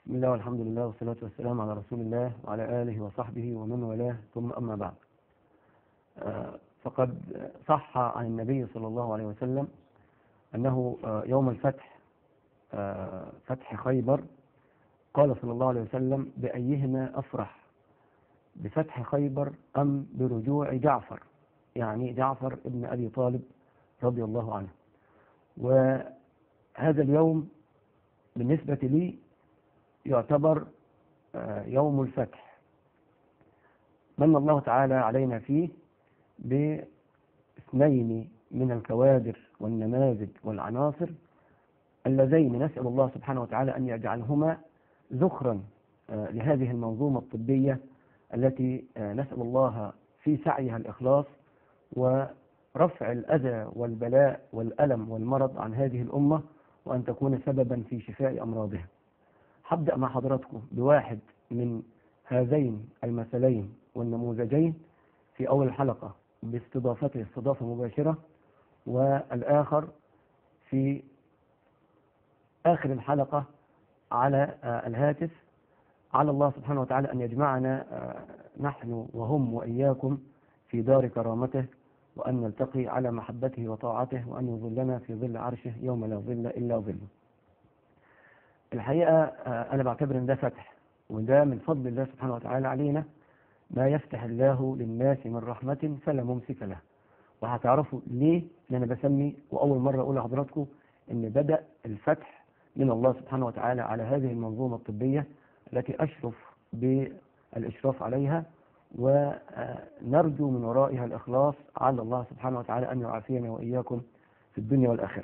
بسم الله والحمد لله والصلاة والسلام على رسول الله وعلى آله وصحبه ومن والاه ثم أما بعد آه، فقد صح عن النبي صلى الله عليه وسلم أنه آه، يوم الفتح آه، فتح خيبر قال صلى الله عليه وسلم بأيهما أفرح بفتح خيبر أم برجوع جعفر يعني جعفر ابن أبي طالب رضي الله عنه وهذا اليوم بالنسبة لي يعتبر آه، يوم الفتح من الله تعالى علينا فيه باثنين من الكوادر والنماذج والعناصر اللذين نسأل الله سبحانه وتعالى أن يجعلهما ذخرا آه، لهذه المنظومة الطبية التي آه، نسأل الله في سعيها الإخلاص ورفع الأذى والبلاء والألم والمرض عن هذه الأمة وأن تكون سببا في شفاء أمراضها هبدأ مع حضراتكم بواحد من هذين المثلين والنموذجين في أول الحلقة باستضافته استضافة مباشرة والآخر في آخر الحلقة على آه، الهاتف على الله سبحانه وتعالى أن يجمعنا آه، نحن وهم وإياكم في دار كرامته وأن نلتقي على محبته وطاعته وأن يظلنا في ظل عرشه يوم لا ظل إلا ظله الحقيقة آه، أنا بعتبر أن ده فتح وده من فضل الله سبحانه وتعالى علينا ما يفتح الله للناس من رحمة فلا ممسك له وهتعرفوا ليه ان انا بسمي واول مرة اقول لحضراتكم ان بدأ الفتح من الله سبحانه وتعالى على هذه المنظومة الطبية التي اشرف بالاشراف عليها ونرجو من ورائها الاخلاص على الله سبحانه وتعالى ان يعافينا واياكم في الدنيا والاخرة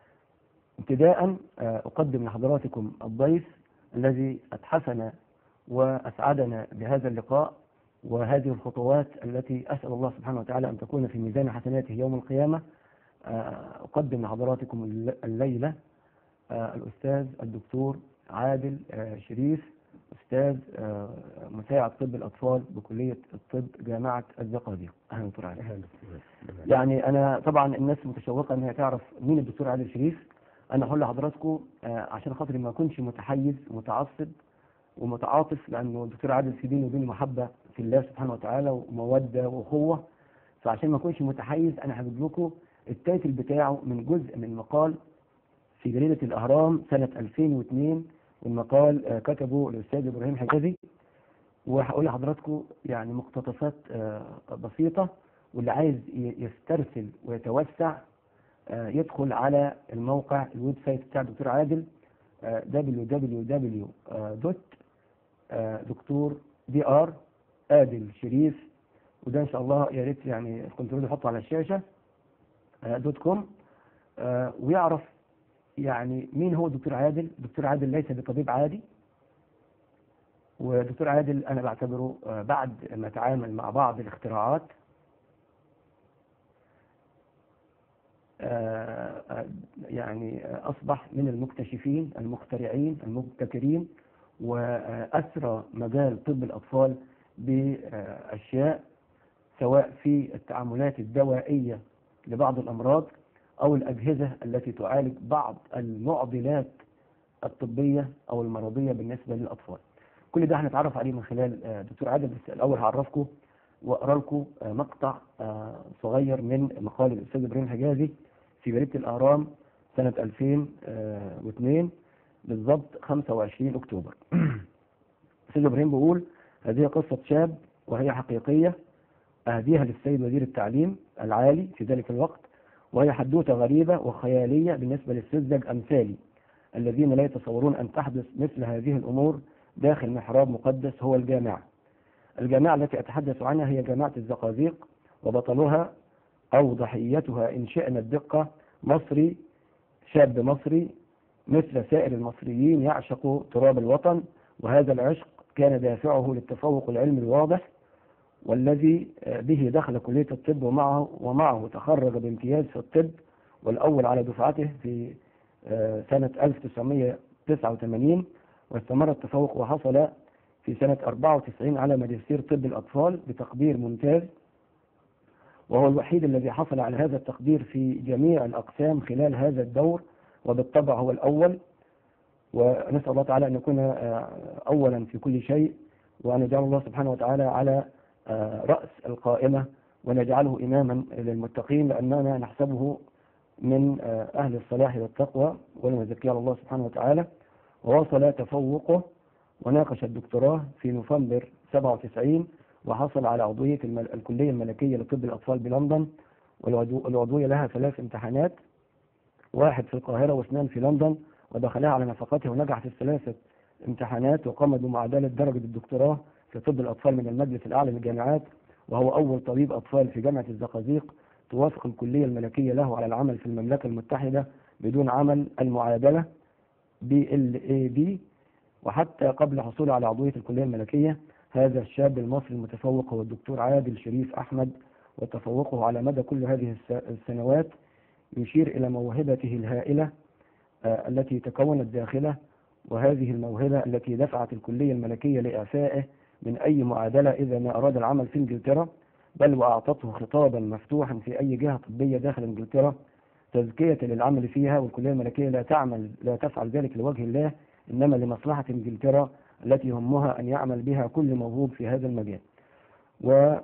ابتداء آه، اقدم لحضراتكم الضيف الذي اتحسن واسعدنا بهذا اللقاء وهذه الخطوات التي أسأل الله سبحانه وتعالى أن تكون في ميزان حسناته يوم القيامة آه، أقدم لحضراتكم الل- الليلة آه، الأستاذ الدكتور عادل آه، شريف أستاذ آه، مساعد طب الأطفال بكلية الطب جامعة الزقازيق أهلا دكتور عادل يعني أنا طبعا الناس متشوقة أن هي تعرف مين الدكتور عادل شريف أنا هقول لحضراتكم آه، عشان خاطر ما أكونش متحيز ومتعصب ومتعاطف لأنه الدكتور عادل في بيني وبينه محبة في الله سبحانه وتعالى ومودة وأخوة فعشان ما أكونش متحيز أنا هجيب لكم التايتل بتاعه من جزء من مقال في جريدة الأهرام سنة 2002 والمقال آه، كتبه الأستاذ إبراهيم حجازي وهقول لحضراتكم يعني مقتطفات آه، بسيطة واللي عايز ي- يسترسل ويتوسع آه، يدخل على الموقع الويب سايت بتاع الدكتور عادل آه، www دوت دكتور دي ار عادل شريف وده ان شاء الله يا ريت يعني الكنترول يحطه على الشاشه آه، دوت كوم آه، ويعرف يعني مين هو الدكتور عادل الدكتور عادل ليس بطبيب عادي ودكتور عادل انا بعتبره آه، بعد ما تعامل مع بعض الاختراعات آه، آه، يعني آه، أصبح من المكتشفين المخترعين المبتكرين وأسرى مجال طب الأطفال بأشياء سواء في التعاملات الدوائية لبعض الأمراض أو الأجهزة التي تعالج بعض المعضلات الطبية أو المرضية بالنسبة للأطفال كل ده هنتعرف عليه من خلال آه، دكتور عادل بس الأول هعرفكم وأقرأ لكم آه، مقطع آه، صغير من مقال الأستاذ إبراهيم حجازي في جريدة الأهرام سنة 2002 بالضبط 25 أكتوبر الأستاذ إبراهيم بيقول هذه قصة شاب وهي حقيقية أهديها للسيد وزير التعليم العالي في ذلك الوقت وهي حدوتة غريبة وخيالية بالنسبة للسذج أمثالي الذين لا يتصورون أن تحدث مثل هذه الأمور داخل محراب مقدس هو الجامعة الجامعة التي أتحدث عنها هي جامعة الزقازيق وبطلها أو ضحيتها إن شئنا الدقة مصري شاب مصري مثل سائر المصريين يعشق تراب الوطن وهذا العشق كان دافعه للتفوق العلمي الواضح والذي به دخل كلية الطب ومعه ومعه تخرج بامتياز في الطب والأول على دفعته في آه، سنة 1989 واستمر التفوق وحصل في سنة 94 على ماجستير طب الأطفال بتقدير ممتاز وهو الوحيد الذي حصل على هذا التقدير في جميع الأقسام خلال هذا الدور وبالطبع هو الأول ونسأل الله تعالى أن يكون أولا في كل شيء وأن يجعل الله سبحانه وتعالى على رأس القائمة ونجعله إماما للمتقين لأننا نحسبه من أهل الصلاح والتقوى ونزكي على الله سبحانه وتعالى ووصل تفوقه وناقش الدكتوراه في نوفمبر 97 وحصل على عضوية الكلية الملكية لطب الأطفال بلندن والعضوية لها ثلاث امتحانات واحد في القاهرة واثنان في لندن ودخلها على نفقته ونجح في الثلاثة امتحانات وقام بمعادلة درجة الدكتوراه في طب الأطفال من المجلس الأعلى للجامعات وهو أول طبيب أطفال في جامعة الزقازيق توافق الكلية الملكية له على العمل في المملكة المتحدة بدون عمل المعادلة BLAB وحتى قبل حصوله على عضوية الكلية الملكية هذا الشاب المصري المتفوق هو الدكتور عادل شريف أحمد وتفوقه على مدى كل هذه السنوات يشير إلى موهبته الهائلة التي تكونت داخله وهذه الموهبة التي دفعت الكلية الملكية لإعفائه من أي معادلة إذا ما أراد العمل في إنجلترا بل وأعطته خطابا مفتوحا في أي جهة طبية داخل إنجلترا تزكية للعمل فيها والكلية الملكية لا تعمل لا تفعل ذلك لوجه الله إنما لمصلحة إنجلترا التي يهمها أن يعمل بها كل موهوب في هذا المجال وهذا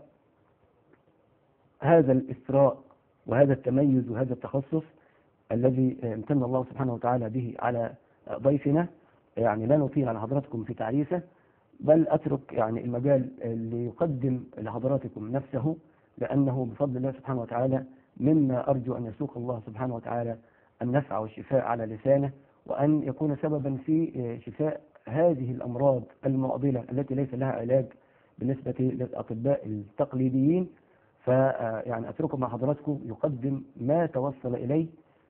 الإسراء وهذا التميز وهذا التخصص الذي امتن الله سبحانه وتعالى به على ضيفنا يعني لا نطيل على حضراتكم في تعريفه بل أترك يعني المجال ليقدم لحضراتكم نفسه لأنه بفضل الله سبحانه وتعالى مما أرجو أن يسوق الله سبحانه وتعالى النفع والشفاء على لسانه وأن يكون سببا في شفاء هذه الأمراض المعضلة التي ليس لها علاج بالنسبة للأطباء التقليديين فيعني أتركه مع حضراتكم يقدم ما توصل إليه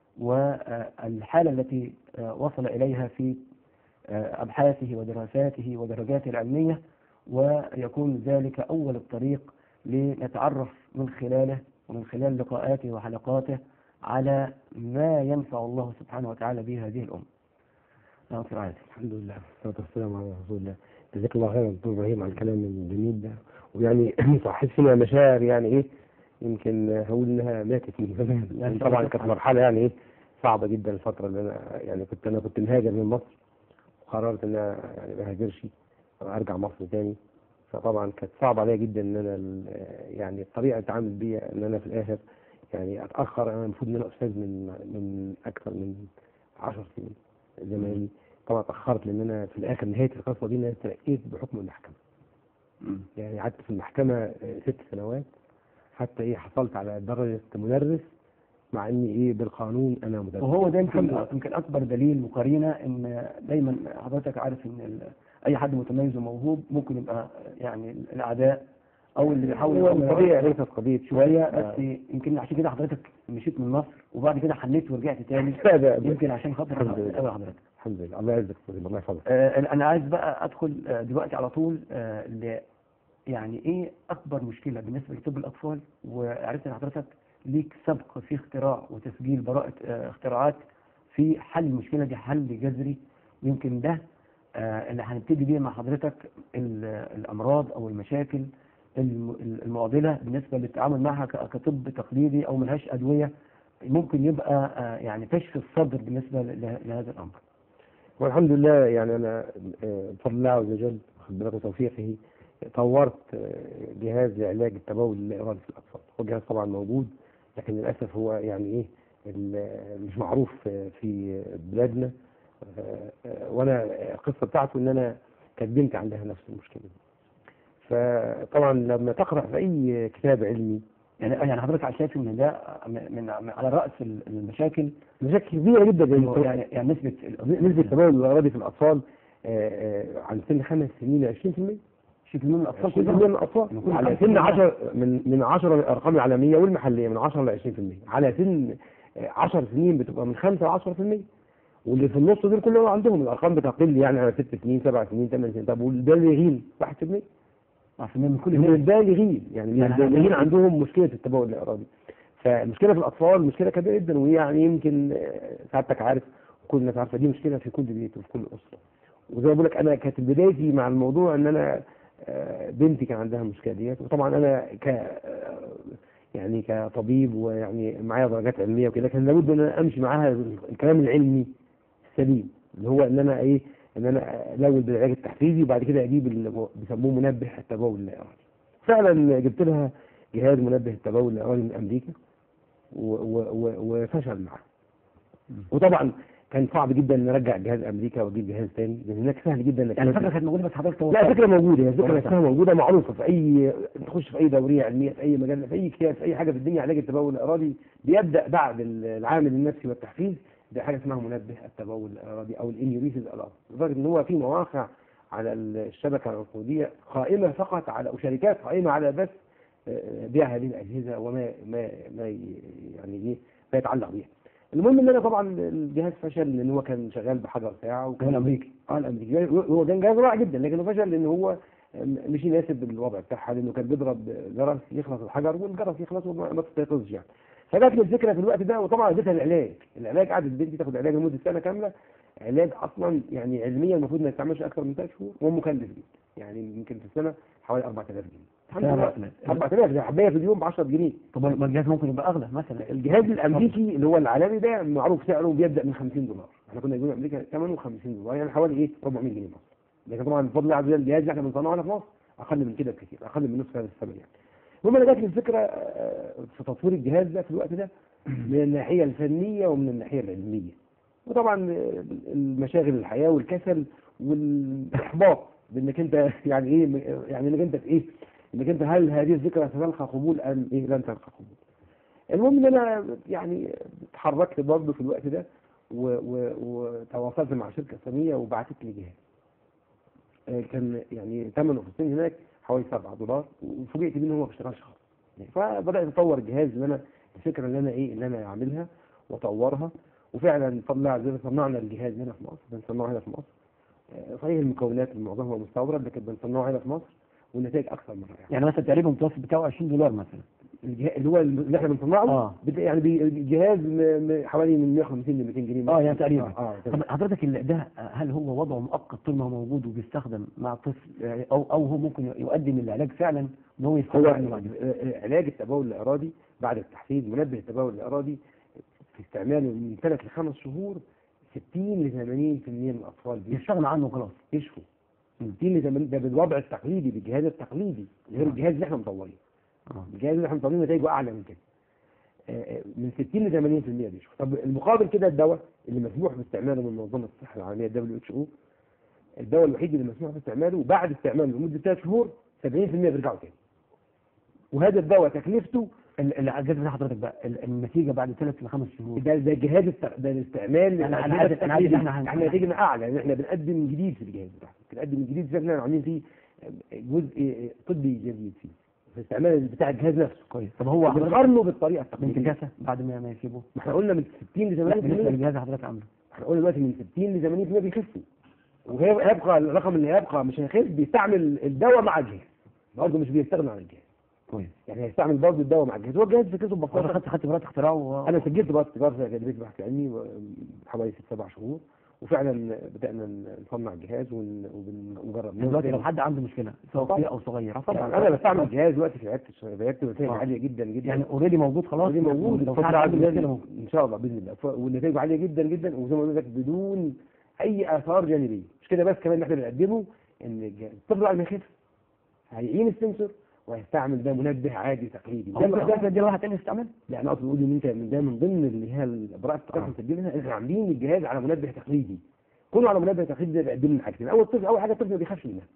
والحالة التي وصل إليها في أبحاثه ودراساته ودرجاته العلمية ويكون ذلك أول الطريق لنتعرف من خلاله ومن خلال لقاءاته وحلقاته على ما ينفع الله سبحانه وتعالى به هذه الأمة. نعم الحمد لله والصلاة والسلام على رسول الله جزاك الله خيرا دكتور ابراهيم على الكلام الجميل ده ويعني صحيت فينا مشاعر يعني ايه يمكن هقول انها ماتت من زمان يعني طبعا كانت مرحله يعني ايه صعبه جدا الفتره اللي انا يعني كنت انا كنت مهاجر من مصر وقررت ان انا يعني ما هاجرش ارجع مصر تاني فطبعا كانت صعبه عليا جدا ان انا يعني الطريقه اللي اتعامل بيها ان انا في الاخر يعني اتاخر انا المفروض ان انا استاذ من من اكثر من 10 سنين زمايلي طبعا اتاخرت لان انا في الاخر نهايه القصه دي ان انا ترقيت بحكم المحكمه يعني قعدت في المحكمه ست سنوات حتى ايه حصلت على درجه مدرس مع اني ايه بالقانون انا مدرس وهو ده يمكن يمكن اكبر دليل وقرينه ان دايما حضرتك عارف ان اي حد متميز وموهوب ممكن يبقى يعني الاعداء او اللي بيحاول هو القضيه ليست قضيه شويه بس يمكن عشان كده حضرتك مشيت من مصر وبعد كده حنيت ورجعت تاني يمكن عشان خاطر قوي حضرتك الحمد لله الله يعزك الله يحفظك آه انا عايز بقى ادخل آه دلوقتي على طول آه ل يعني ايه اكبر مشكله بالنسبه لطب الاطفال وعرفت ان حضرتك ليك سبق في اختراع وتسجيل براءه آه اختراعات في حل المشكله دي حل جذري ويمكن ده آه اللي هنبتدي بيه مع حضرتك الامراض او المشاكل المعضله بالنسبه للتعامل معها كطب تقليدي او ملهاش ادويه ممكن يبقى آه يعني تشفي الصدر بالنسبه لهذا الامر. والحمد لله يعني انا بفضل الله عز وجل واخد بالك وتوفيقه طورت جهاز لعلاج التبول الارادي في الاطفال، هو جهاز طبعا موجود لكن للاسف هو يعني ايه مش معروف في بلادنا وانا القصه بتاعته ان انا كانت بنتي عندها نفس المشكله دي. فطبعا لما تقرا في اي كتاب علمي يعني يعني حضرتك شايف ان ده من على راس المشاكل مشاكل كبيره جدا يعني يعني نسبه نسبه التبول الارادي في الاطفال عن سن خمس سنين 20% 20% من الاطفال 20% من الاطفال على سن 10 من من 10 الارقام العالميه والمحليه من 10 ل 20% على سن 10 سنين بتبقى من 5 ل 10% واللي في النص دول كلهم عندهم الارقام بتقل يعني على 6 سنين 7 سنين 8 سنين طب والبالغين 1% من كل من البالغين يعني, يعني البالغين عندهم مشكله التبول الارادي فالمشكله في الاطفال مشكله كبيره جدا ويعني يمكن سعادتك عارف وكل الناس عارفه دي مشكله في كل بيت وفي كل اسره وزي ما بقول لك انا كانت بدايتي مع الموضوع ان انا بنتي كان عندها المشكله ديت وطبعا انا ك يعني كطبيب ويعني معايا درجات علميه وكده كان لابد ان انا امشي معاها الكلام العلمي السليم اللي هو ان انا ايه ان انا الاول بالعلاج التحفيزي وبعد كده اجيب اللي بيسموه منبه التبول اللا ارادي فعلا جبت لها جهاز منبه التبول اللا ارادي من امريكا و- و- و- وفشل معاه وطبعا كان صعب جدا ان ارجع جهاز امريكا واجيب جهاز تاني لان هناك سهل جدا انك يعني تنزل- الفكره كانت موجوده بس حضرتك لا توقفت. الفكره موجوده هي الفكره والله نفسها موجوده معروفه في اي تخش في اي دوريه علميه في اي مجله في اي كتاب في اي حاجه في الدنيا علاج التبول الارادي بيبدا بعد العامل النفسي والتحفيز بحاجه اسمها منبه التبول الارادي او الانيوريسيس الارادي لدرجه ان هو في مواقع على الشبكه العنقوديه قائمه فقط على وشركات قائمه على بس آه، بيع هذه الاجهزه وما ما ما ي- يعني ايه ما يتعلق بها. المهم ان انا طبعا الجهاز فشل لان هو كان شغال بحجر ساعه وكان هو الأمريكي. اه الامريكي هو كان جهاز رائع جدا لكنه فشل لان هو مش يناسب الوضع بتاعها لانه كان بيضرب جرس يخلص الحجر والجرس يخلص وما ما تستيقظش يعني فجات لي الفكره في الوقت ده وطبعا اديتها العلاج العلاج قعدت بنتي تاخد علاج لمده سنه كامله علاج اصلا يعني علميا المفروض ما يستعملش اكثر من ثلاث شهور ومكلف جدا يعني يمكن في السنه حوالي 4000 جنيه الحمد لله فعلا. 4000 ده حبايه في اليوم ب 10 جنيه طب ما الجهاز ممكن يبقى اغلى مثلا الجهاز الامريكي اللي هو العالمي ده معروف سعره بيبدا من 50 دولار احنا كنا جايبين امريكا ثمنه 50 دولار يعني حوالي ايه 400 جنيه مصري لكن طبعا بفضل الله عز وجل الجهاز اللي احنا بنصنعه هنا في مصر اقل من كده بكثير اقل من نصف هذا الثمن يعني المهم انا جات لي الفكره آه، في تطوير الجهاز ده في الوقت ده من الناحيه الفنيه ومن الناحيه العلميه وطبعا آه، المشاغل الحياه والكسل والاحباط بانك انت يعني ايه يعني انك انت في ايه انك انت هل هذه الفكره ستلقى قبول ام ايه لن تلقى قبول المهم ان انا يعني اتحركت برضه في الوقت ده و- و- وتواصلت مع شركه صينيه وبعتت لي جهاز آه، كان يعني ثمنه في الصين هناك حوالي 7 دولار وفوجئت بيه ان هو ما بيشتغلش خالص يعني فبدات اطور الجهاز اللي انا الفكره اللي انا ايه اللي انا اعملها واطورها وفعلا بفضل الله عز وجل صنعنا الجهاز هنا في مصر بنصنعه هنا في مصر آه، صحيح المكونات معظمها مستورد لكن بنصنعه هنا في مصر والنتائج اكثر من رائعه يعني مثلا تقريبا المتوسط بتاعه 20 دولار مثلا الجه- اللي هو اللي احنا بنصنعه آه. بت- يعني بي- الجهاز م- م- حوالي من 150 ل 200 جنيه اه يعني تقريبا اه, آه طب تمام. حضرتك ال- ده هل هو وضعه مؤقت طول ما هو موجود وبيستخدم مع الطفل يعني او او هو ممكن يقدم العلاج فعلا ان هو هو يستخدم عنه بعد آه، آه، علاج التبول الارادي بعد التحفيز منبه التبول الارادي في استعماله من ثلاث لخمس شهور 60 ل 80% من الاطفال بيشفوا يستغنى عنه خلاص يشفوا 60 ل 80 ده بالوضع التقليدي بالجهاز التقليدي غير الجهاز اللي احنا مطورينه اه الجهاز اللي احنا مطورينه نتائجه اعلى من كده آه، آه، من 60 ل 80% بيشفوا طب المقابل كده الدواء اللي مسموح باستعماله من منظمه الصحه العالميه دبليو اتش او الدواء الوحيد اللي مسموح باستعماله بعد استعماله لمده ثلاث شهور 70% بيرجعوا تاني وهذا الدواء تكلفته ال- العجز بتاع حضرتك بقى ال- النتيجه بعد ثلاث لخمس شهور ده ده جهاز الست- ده الاستعمال أنا- أنا الأجهزة عايز- أنا عايز إن إحنا التقليدية. هن- احنا نتيجنا اعلى لان احنا بنقدم جديد في الجهاز بتاعنا بنقدم جديد فيه احنا عاملين فيه جزء طبي جديد فيه في الاستعمال بتاع الجهاز نفسه كويس طب هو حضرتك بنقارنه بالطريقه من التقليديه كاسه بعد ما ما يسيبه ما احنا قلنا من 60 ل لا بالنسبه 80% للجهاز اللي حضرتك عامله احنا قلنا دلوقتي من 60 ل 80% بيخفوا وهيبقى الرقم اللي هيبقى مش هيخف بيستعمل الدواء مع الجهاز برضه مش بيستغنى عن الجهاز كويس يعني هيستعمل برضه الدواء مع الجهاز هو الجهاز فكرته حضرتك ببساطه خدت خدت براءه اختراع و... انا سجلت بقى تجاره في اكاديميه بحث علمي و- حوالي ست سبع شهور وفعلا بدانا نصنع الجهاز ون- وبن- ونجرب دلوقتي لو حد عنده مشكله سواء طبعا. كبير او صغير طبعا انا بستعمل الجهاز دلوقتي في عيادتي عيادتي ونتائج آه. عاليه جدا جدا يعني اوريدي موجود خلاص ودي موجود لو بفضل حد الله عنده عز مشكله وجل موجود. ان شاء الله باذن الله ف- والنتائج عاليه جدا جدا وزي ما قلت لك بدون اي اثار جانبيه مش كده بس كمان اللي احنا بنقدمه ان الج- الطفل بعد ما يخف هيعين السنسور وهيستعمل ده منبه عادي تقليدي هو ده ده ده ده دي واحد تاني يستعمل لا انا اقصد اقول ان انت من ده من ضمن اللي هي البراءه التقاعد آه. مسجلها احنا عاملين الجهاز على منبه تقليدي كله على منبه تقليدي ده بيقدم لنا حاجتين اول طفل اول حاجه الطفل ما بيخافش منها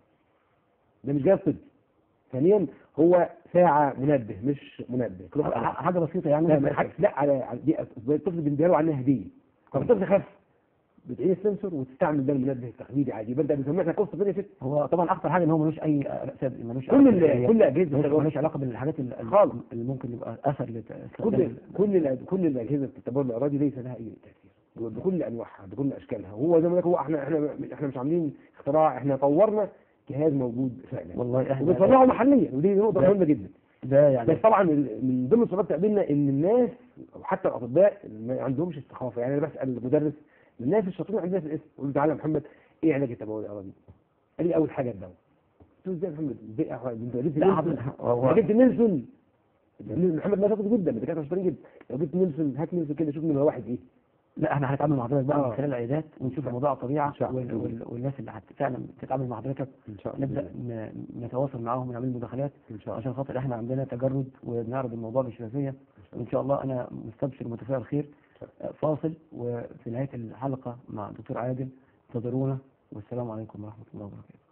ده مش جهاز طبي ثانيا هو ساعه منبه مش منبه كل واحد ح- حاجه بسيطه يعني لا ما حاجة- لا على على- دي الطفل بنديها له عنها هديه طب الطفل خف بتعين السنسور وتستعمل ده المنبه التقليدي عادي يبقى انت بنسميها احنا قصه ثانيه ست هو طبعا اخطر حاجه ان هو ملوش اي رأس ملوش كل علاقة ال- كل اجهزه ملوش- التبول- ملوش علاقه بالحاجات ال- ال- خالص. اللي ممكن يبقى اثر كل لاستخدام كل الأ- كل الاجهزه التبول الاراضي ليس لها اي تاثير بكل انواعها بكل اشكالها هو زي ما قلت لك هو احنا احنا احنا مش عاملين اختراع احنا طورنا جهاز موجود فعلا والله احنا وبنصنعه محليا ودي نقطه ده- مهمه جدا ده يعني بس طبعا ال- من ضمن الصعوبات تقابلنا ان الناس وحتى الاطباء ما عندهمش استخافه يعني انا بسال المدرس الناس الشاطرين عندنا في الاسم قلت له تعالى يا محمد ايه علاج التبول الاراضي؟ قال لي اول حاجه الدواء قلت له ازاي يا محمد؟ ازاي يا أحمد؟ انت جبت لا نيلسون حضرتك هو لو جبت نيلسون محمد ما شاطر جدا الدكاتره شاطرين جدا لو جبت نيلسون هات نيلسون كده شوف نمره واحد ايه لا احنا هنتعامل مع حضرتك بقى آه. من خلال العيادات ونشوف الموضوع الطبيعه إن شاء الله. وال... وال... والناس اللي هت... فعلا تتعامل مع حضرتك ان شاء الله نبدا ن... نتواصل معاهم ونعمل مداخلات ان شاء الله عشان خاطر احنا عندنا تجرد وبنعرض الموضوع بشفافيه وان شاء الله انا مستبشر ومتفائل خير آه، فاصل وفي نهايه الحلقه مع الدكتور عادل انتظرونا والسلام عليكم ورحمه الله وبركاته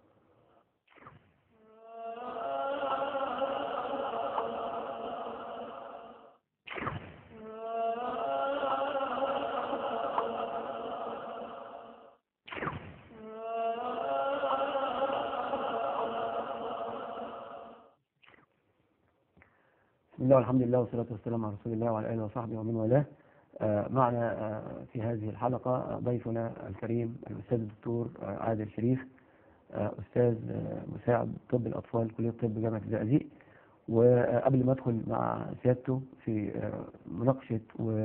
بسم الله والحمد لله والصلاة والسلام على رسول الله وعلى آله وصحبه ومن والاه آه، معنا آه، في هذه الحلقة آه، ضيفنا الكريم الأستاذ الدكتور آه، عادل شريف آه، أستاذ آه، مساعد طب الأطفال كلية طب جامعة الزقازيق وقبل ما أدخل مع سيادته في آه، مناقشة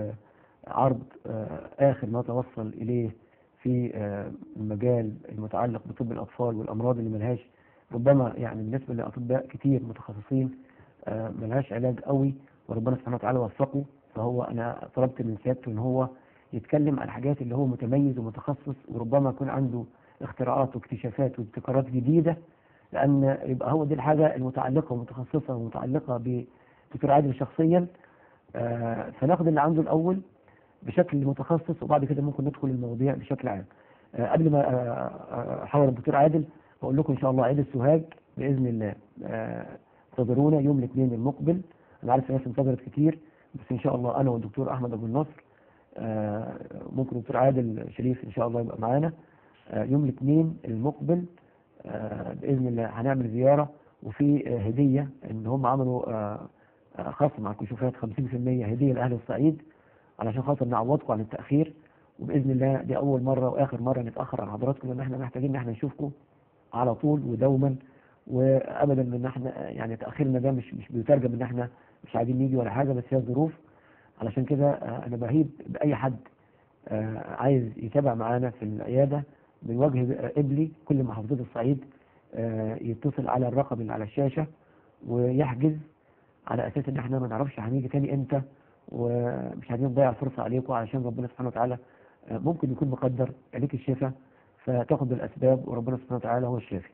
وعرض آه، آخر ما توصل إليه في آه، المجال المتعلق بطب الأطفال والأمراض اللي ملهاش ربما يعني بالنسبة لأطباء كتير متخصصين آه، ملهاش علاج قوي وربنا سبحانه وتعالى وفقه فهو انا طلبت من سيادته ان هو يتكلم عن الحاجات اللي هو متميز ومتخصص وربما يكون عنده اختراعات واكتشافات وابتكارات جديده لان يبقى هو دي الحاجه المتعلقه ومتخصصه ومتعلقه بدكتور عادل شخصيا آه، فناخد اللي عنده الاول بشكل متخصص وبعد كده ممكن ندخل المواضيع بشكل عام آه، قبل ما آه، آه، احاور الدكتور عادل بقول لكم ان شاء الله عيد السوهاج باذن الله آه، انتظرونا يوم الاثنين المقبل انا عارف الناس انتظرت كتير بس ان شاء الله انا والدكتور احمد ابو النصر آه، ممكن الدكتور عادل شريف ان شاء الله يبقى معانا آه، يوم الاثنين المقبل آه، باذن الله هنعمل زياره وفي آه، هديه ان هم عملوا آه، آه، خصم على الكشوفات 50% هديه لاهل الصعيد علشان خاطر نعوضكم عن التاخير وباذن الله دي اول مره واخر مره نتاخر عن حضراتكم لان احنا محتاجين ان احنا نشوفكم على طول ودوما وابدا من ان احنا يعني تاخيرنا ده مش مش بيترجم ان احنا مش عايزين نيجي ولا حاجه بس هي الظروف علشان كده آه، انا بهيب باي حد آه، عايز يتابع معانا في العياده من وجه آه، قبلي كل محافظات الصعيد آه، يتصل على الرقم اللي على الشاشه ويحجز على اساس ان احنا ما نعرفش هنيجي تاني امتى ومش عايزين نضيع الفرصه عليكم علشان ربنا سبحانه وتعالى آه، ممكن يكون مقدر عليك الشفاء فتاخد بالاسباب وربنا سبحانه وتعالى هو الشافي.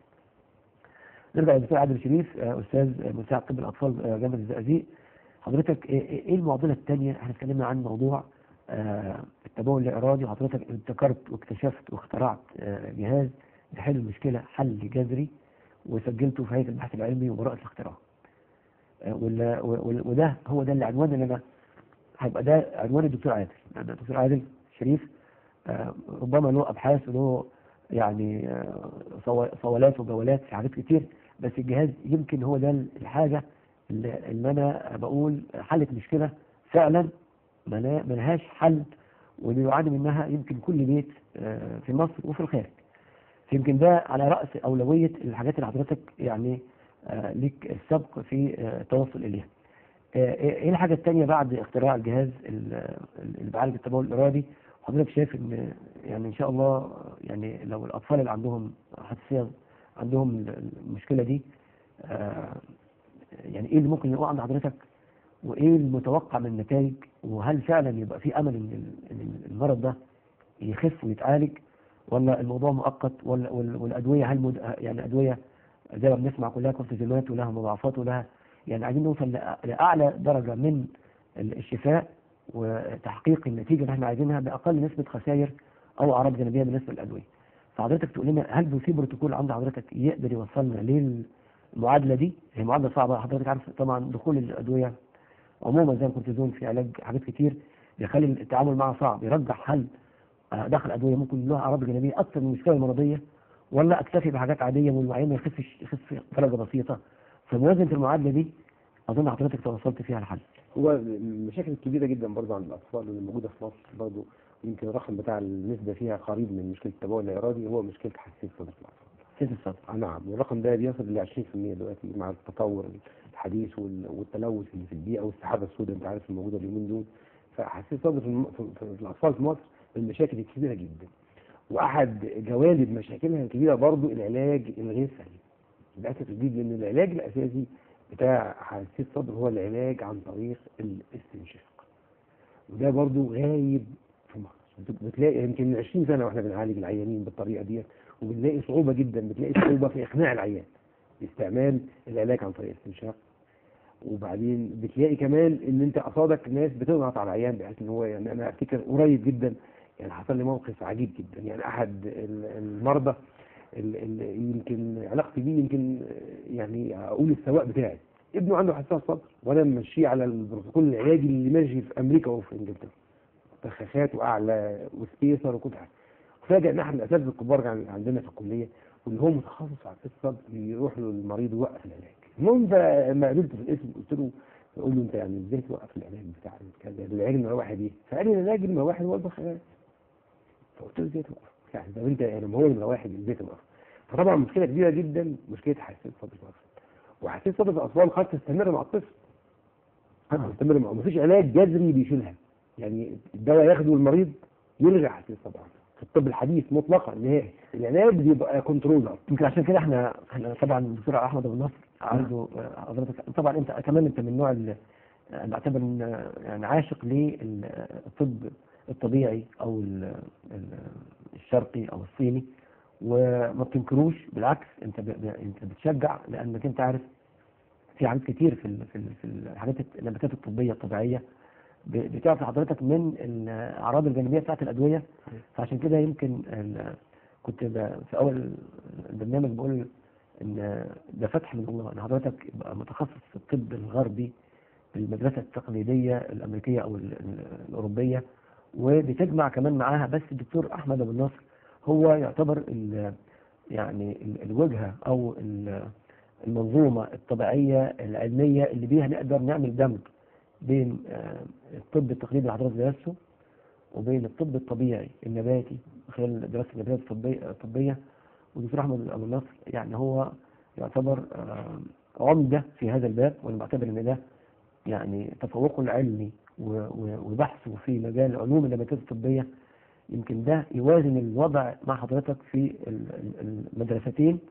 نرجع للدكتور عادل شريف آه، استاذ مساعد طب الاطفال آه، جامعه الزقازيق حضرتك ايه إيه- إيه المعضله الثانيه احنا اتكلمنا عن موضوع آه، التبول الارادي وحضرتك ابتكرت واكتشفت واخترعت آه، جهاز يحل المشكله حل جذري وسجلته في هيئه البحث العلمي وبراءه الاختراع آه، وال- وال- وده هو ده العنوان اللي انا هيبقى ده عنوان الدكتور عادل لان الدكتور عادل شريف آه، ربما له ابحاث وله يعني آه، صو- صولات وجولات في حاجات كتير بس الجهاز يمكن هو ده الحاجه اللي اللي انا بقول حلت مشكله فعلا ملا- ملهاش حل واللي يعاني منها يمكن كل بيت آه، في مصر وفي الخارج يمكن ده على راس اولويه الحاجات اللي حضرتك يعني آه، ليك السبق في آه، التوصل اليها. آه، ايه الحاجه الثانيه بعد اختراع الجهاز ال- اللي بيعالج التبول الارادي حضرتك شايف ان يعني ان شاء الله يعني لو الاطفال اللي عندهم حساسيه عندهم المشكله دي آه، يعني ايه اللي ممكن يقع عند حضرتك وايه المتوقع من النتائج وهل فعلا يبقى في امل ان ال- إن المرض ده يخف ويتعالج ولا الموضوع مؤقت ولا وال- والادويه هل مد... يعني ادويه زي ما بنسمع كلها كورتيزونات ولها مضاعفات ولها يعني عايزين نوصل لأ- لاعلى درجه من ال- الشفاء وتحقيق النتيجه اللي احنا عايزينها باقل نسبه خسائر او اعراض جانبيه بالنسبه للادويه. فحضرتك تقول لنا هل في بروتوكول عند حضرتك يقدر يوصلنا للمعادله دي؟ هي معادله صعبه حضرتك عارف طبعا دخول الادويه عموما زي الكورتيزون في علاج حاجات كتير بيخلي التعامل معها صعب يرجح هل آه، دخل ادويه ممكن له اعراض جانبيه اكثر من المشكله المرضيه ولا اكتفي بحاجات عاديه والعين ما يخفش يخف درجه بسيطه فموازنه المعادله دي اظن حضرتك توصلت فيها الحل هو المشاكل الكبيرة جدا برضه عند الأطفال واللي موجودة في مصر برضه يمكن الرقم بتاع النسبة فيها قريب من مشكلة التبول الإرادي هو مشكلة حساسية صدر الأطفال. سيد الصدر آه نعم والرقم ده بيصل ل 20% دلوقتي مع التطور الحديث وال- والتلوث اللي في البيئة والسحابة السوداء أنت عارف الموجودة اليومين دول فحساسية صدر في, الم... في... في في الأطفال في مصر من المشاكل الكبيرة جدا وأحد جوانب مشاكلها الكبيرة برضه العلاج الغير سليم للأسف الشديد لأن العلاج الأساسي بتاع حساسية الصدر هو العلاج عن طريق الاستنشاق وده برضو غايب في مصر بت- بتلاقي يمكن 20 سنه واحنا بنعالج العيانين بالطريقه ديت وبنلاقي صعوبه جدا بتلاقي صعوبه في اقناع العيان باستعمال العلاج عن طريق الاستنشاق وبعدين بتلاقي كمان ان انت قصادك ناس بتضغط على العيان بحيث ان هو يعني انا افتكر قريب جدا يعني حصل لي موقف عجيب جدا يعني احد ال- المرضى ال- ال- يمكن علاقتي بيه يمكن يعني اقول السواق بتاعي ابنه عنده حساسيه صدر وانا ممشيه على البروتوكول العلاجي اللي ماشي في امريكا وفي انجلترا بخاخات واعلى وسبيسر وكل حاجه فاجئ ان احد الاساتذه الكبار كان عندنا في الكليه واللي هو متخصص على حساسيه الصدر يروح له المريض يوقف العلاج المهم فلما قابلته في الاسم قلت له بقول له انت يعني ازاي توقف العلاج بتاع كذا العلاج المواحد ايه؟ فقال لي العلاج المواحد هو البخاخات فقلت له ازاي توقف؟ يعني طب انت يعني ما هو المواحد ازاي توقف؟ فطبعا مشكله كبيره جدا مشكله حساسيه الصدر في الأطفال. وحساسيه الصدر في الاطفال قد تستمر مع الطفل قد تستمر مع مفيش علاج جذري بيشيلها يعني الدواء ياخده المريض يلغي حساسيه الصدر في الطب الحديث مطلقا نهائي العلاج بيبقى كنترولر يمكن عشان كده احنا احنا طبعا الدكتور احمد ابو النصر عنده آه، حضرتك طبعا انت كمان انت من النوع اللي آه، بعتبر ان آه، يعني عاشق للطب الطبيعي او ال- ال- الشرقي او الصيني وما بتنكروش بالعكس انت ب... ب- انت بتشجع لانك انت عارف في حاجات كتير في ال... في ال... في الحاجات النباتات الطبيه الطبيعيه ب- بتعطي حضرتك من الاعراض الجانبيه بتاعت الادويه فعشان كده يمكن ال... كنت ب... في اول البرنامج بقول ان ده فتح من الله ان حضرتك يبقى متخصص في الطب الغربي المدرسه التقليديه الامريكيه او ال- ال- الاوروبيه وبتجمع كمان معاها بس الدكتور احمد ابو النصر هو يعتبر ال يعني ال- الوجهه او ال- المنظومه الطبيعيه العلميه اللي بيها نقدر نعمل دمج بين آه، الطب التقليدي اللي حضرتك درسته وبين الطب الطبيعي النباتي خلال دراسه النباتات الطبيه الطبيه والدكتور احمد ابو النصر يعني هو يعتبر آه، عمده في هذا الباب وانا بعتبر ان ده يعني تفوقه العلمي و- و- وبحثه في مجال علوم النباتات الطبيه يمكن ده يوازن الوضع مع حضرتك في ال- ال- المدرستين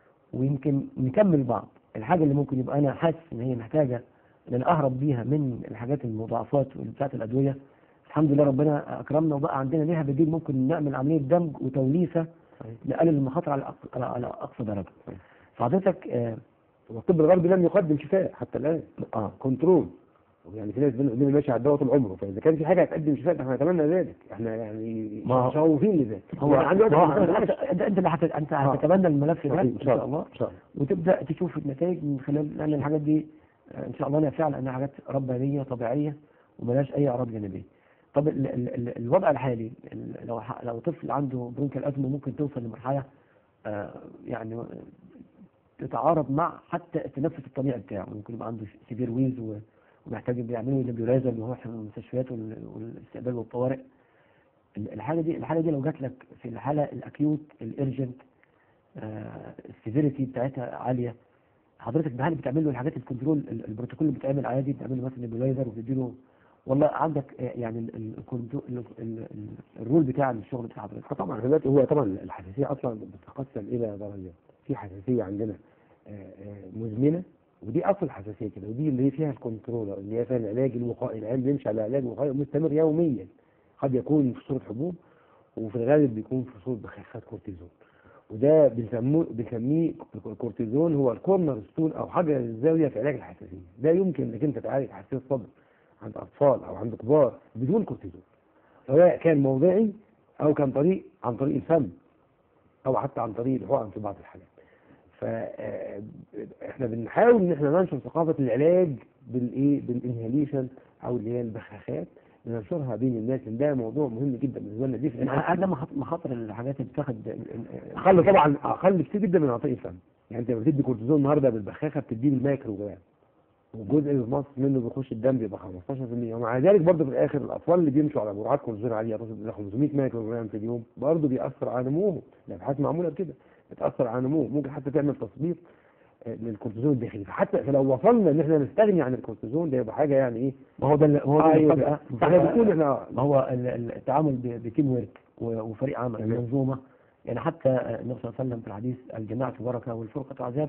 ويمكن نكمل بعض الحاجه اللي ممكن يبقى انا حاسس ان هي محتاجه ان انا اهرب بيها من الحاجات المضاعفات بتاعت الادويه الحمد لله ربنا اكرمنا وبقى عندنا ليها بديل ممكن نعمل عمليه دمج وتوليفه صحيح. نقلل المخاطر على أق- على- على اقصى درجه صحيح. فحضرتك آه والطب الغربي لم يقدم شفاء حتى الان اه كنترول يعني في ناس بين بين ماشي على الدواء طول عمره فاذا كان في حاجه هتقدم شفاء احنا نتمنى ذلك احنا يعني ما هو- مشغوفين لذلك هو يعني عندي وقت ما هو- ما انت انت انت اللي هت- انت هتتبنى الملف ده ان شاء الله ان شاء الله وتبدا تشوف النتائج من خلال لان الحاجات دي آه، ان شاء الله نافعه لانها حاجات ربانيه طبيعيه وملهاش اي اعراض جانبيه. طب ال ال ال الوضع الحالي ال- لو ح- لو طفل عنده برونكال ازمه ممكن توصل لمرحله آه، يعني تتعارض مع حتى التنفس الطبيعي بتاعه ممكن يبقى عنده سيفير ويز و- ومحتاج يعملوا نبيولازر ويروح المستشفيات وال- والاستقبال والطوارئ ال- الحاله دي الحاله دي لو جات لك في الحاله الاكيوت الارجنت السيفيريتي بتاعتها عاليه حضرتك بهل بتعمل له الحاجات الكنترول ال- البروتوكول اللي بتعمل عادي بتعمل له مثلا نيبولايزر وبتديله والله عندك آه، يعني ال- ال- الكنترول- ال- ال- ال- الرول بتاع الشغل بتاع حضرتك طبعا دلوقتي هو طبعا الحساسيه اصلا بتتقسم الى درجات في حساسيه عندنا آه، آه، مزمنه ودي اصل الحساسيه كده ودي اللي هي فيها الكنترول اللي هي فيها العلاج الوقائي العيان بيمشي على علاج وقائي مستمر يوميا قد يكون في صوره حبوب وفي الغالب بيكون في صوره بخاخات كورتيزون وده بنسموه بنسميه الكورتيزون هو الكورنر ستون او حاجه الزاويه في علاج الحساسيه ده يمكن انك انت تعالج حساسيه الصدر عند اطفال او عند كبار بدون كورتيزون سواء كان موضعي او كان طريق عن طريق الفم او حتى عن طريق الحقن في بعض الحالات فاحنا بنحاول ان احنا ننشر ثقافه العلاج بالايه بالانهاليشن او اللي هي البخاخات ننشرها بين الناس لان ده موضوع مهم جدا بالنسبه لنا دي في هذا مخاط- مخاطر الحاجات اللي بتاخد ال- ال- اقل طبعا اقل كتير جدا من عطاء الفم يعني انت لما بتدي كورتيزون النهارده بالبخاخه بتديه بالمايكرو جرام والجزء اللي في مصر منه بيخش الدم بيبقى 15% ومع ذلك برضه في الاخر الاطفال اللي بيمشوا على جرعات كورتيزون عاليه تصل الى 500 مايكرو جرام في اليوم برضه بيأثر على نموهم الابحاث معموله بكده بتأثر على نموهم ممكن حتى تعمل تثبيط آه، للكورتيزون الداخلي فحتى لو وصلنا ان احنا نستغني عن الكورتيزون ده يبقى حاجه يعني ايه ما هو ده اللي- هو ده ايوه المفاجأة. فاحنا بنقول احنا ما هو ال- ال- التعامل ب- بتيم ورك و- وفريق عمل تمام. منظومه يعني حتى آه، النبي صلى الله عليه وسلم في الحديث الجماعة بركة والفرقة عذاب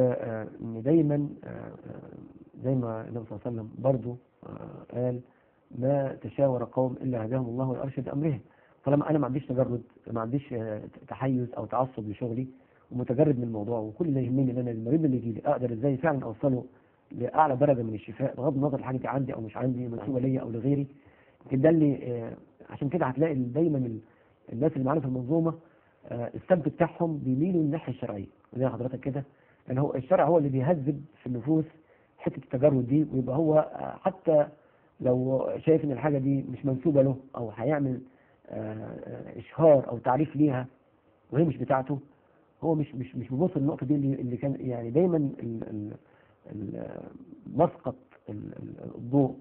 وان دايما آه، آه، زي ما النبي صلى الله عليه وسلم برضه آه، قال ما تشاور قوم الا هداهم الله وارشد امرهم طالما انا ما عنديش تجرد ما عنديش آه، تحيز او تعصب لشغلي ومتجرد من الموضوع وكل اللي يهمني ان انا المريض اللي يجي لي اقدر ازاي فعلا اوصله لاعلى درجه من الشفاء بغض النظر الحاجه دي عندي او مش عندي منسوبه ليا او لغيري يمكن ده اللي آه، عشان كده هتلاقي دايما ال- الناس اللي معانا في المنظومه آه، السبب بتاعهم بيميلوا للناحيه الشرعيه زي حضرتك كده لان هو الشرع هو اللي بيهذب في النفوس حته التجرد دي ويبقى هو آه، حتى لو شايف ان الحاجه دي مش منسوبه له او هيعمل آه، آه، اشهار او تعريف ليها وهي مش بتاعته هو مش مش مش بيبص للنقطه دي اللي اللي كان يعني دايما ال- ال- ال- مسقط ال- ال- الضوء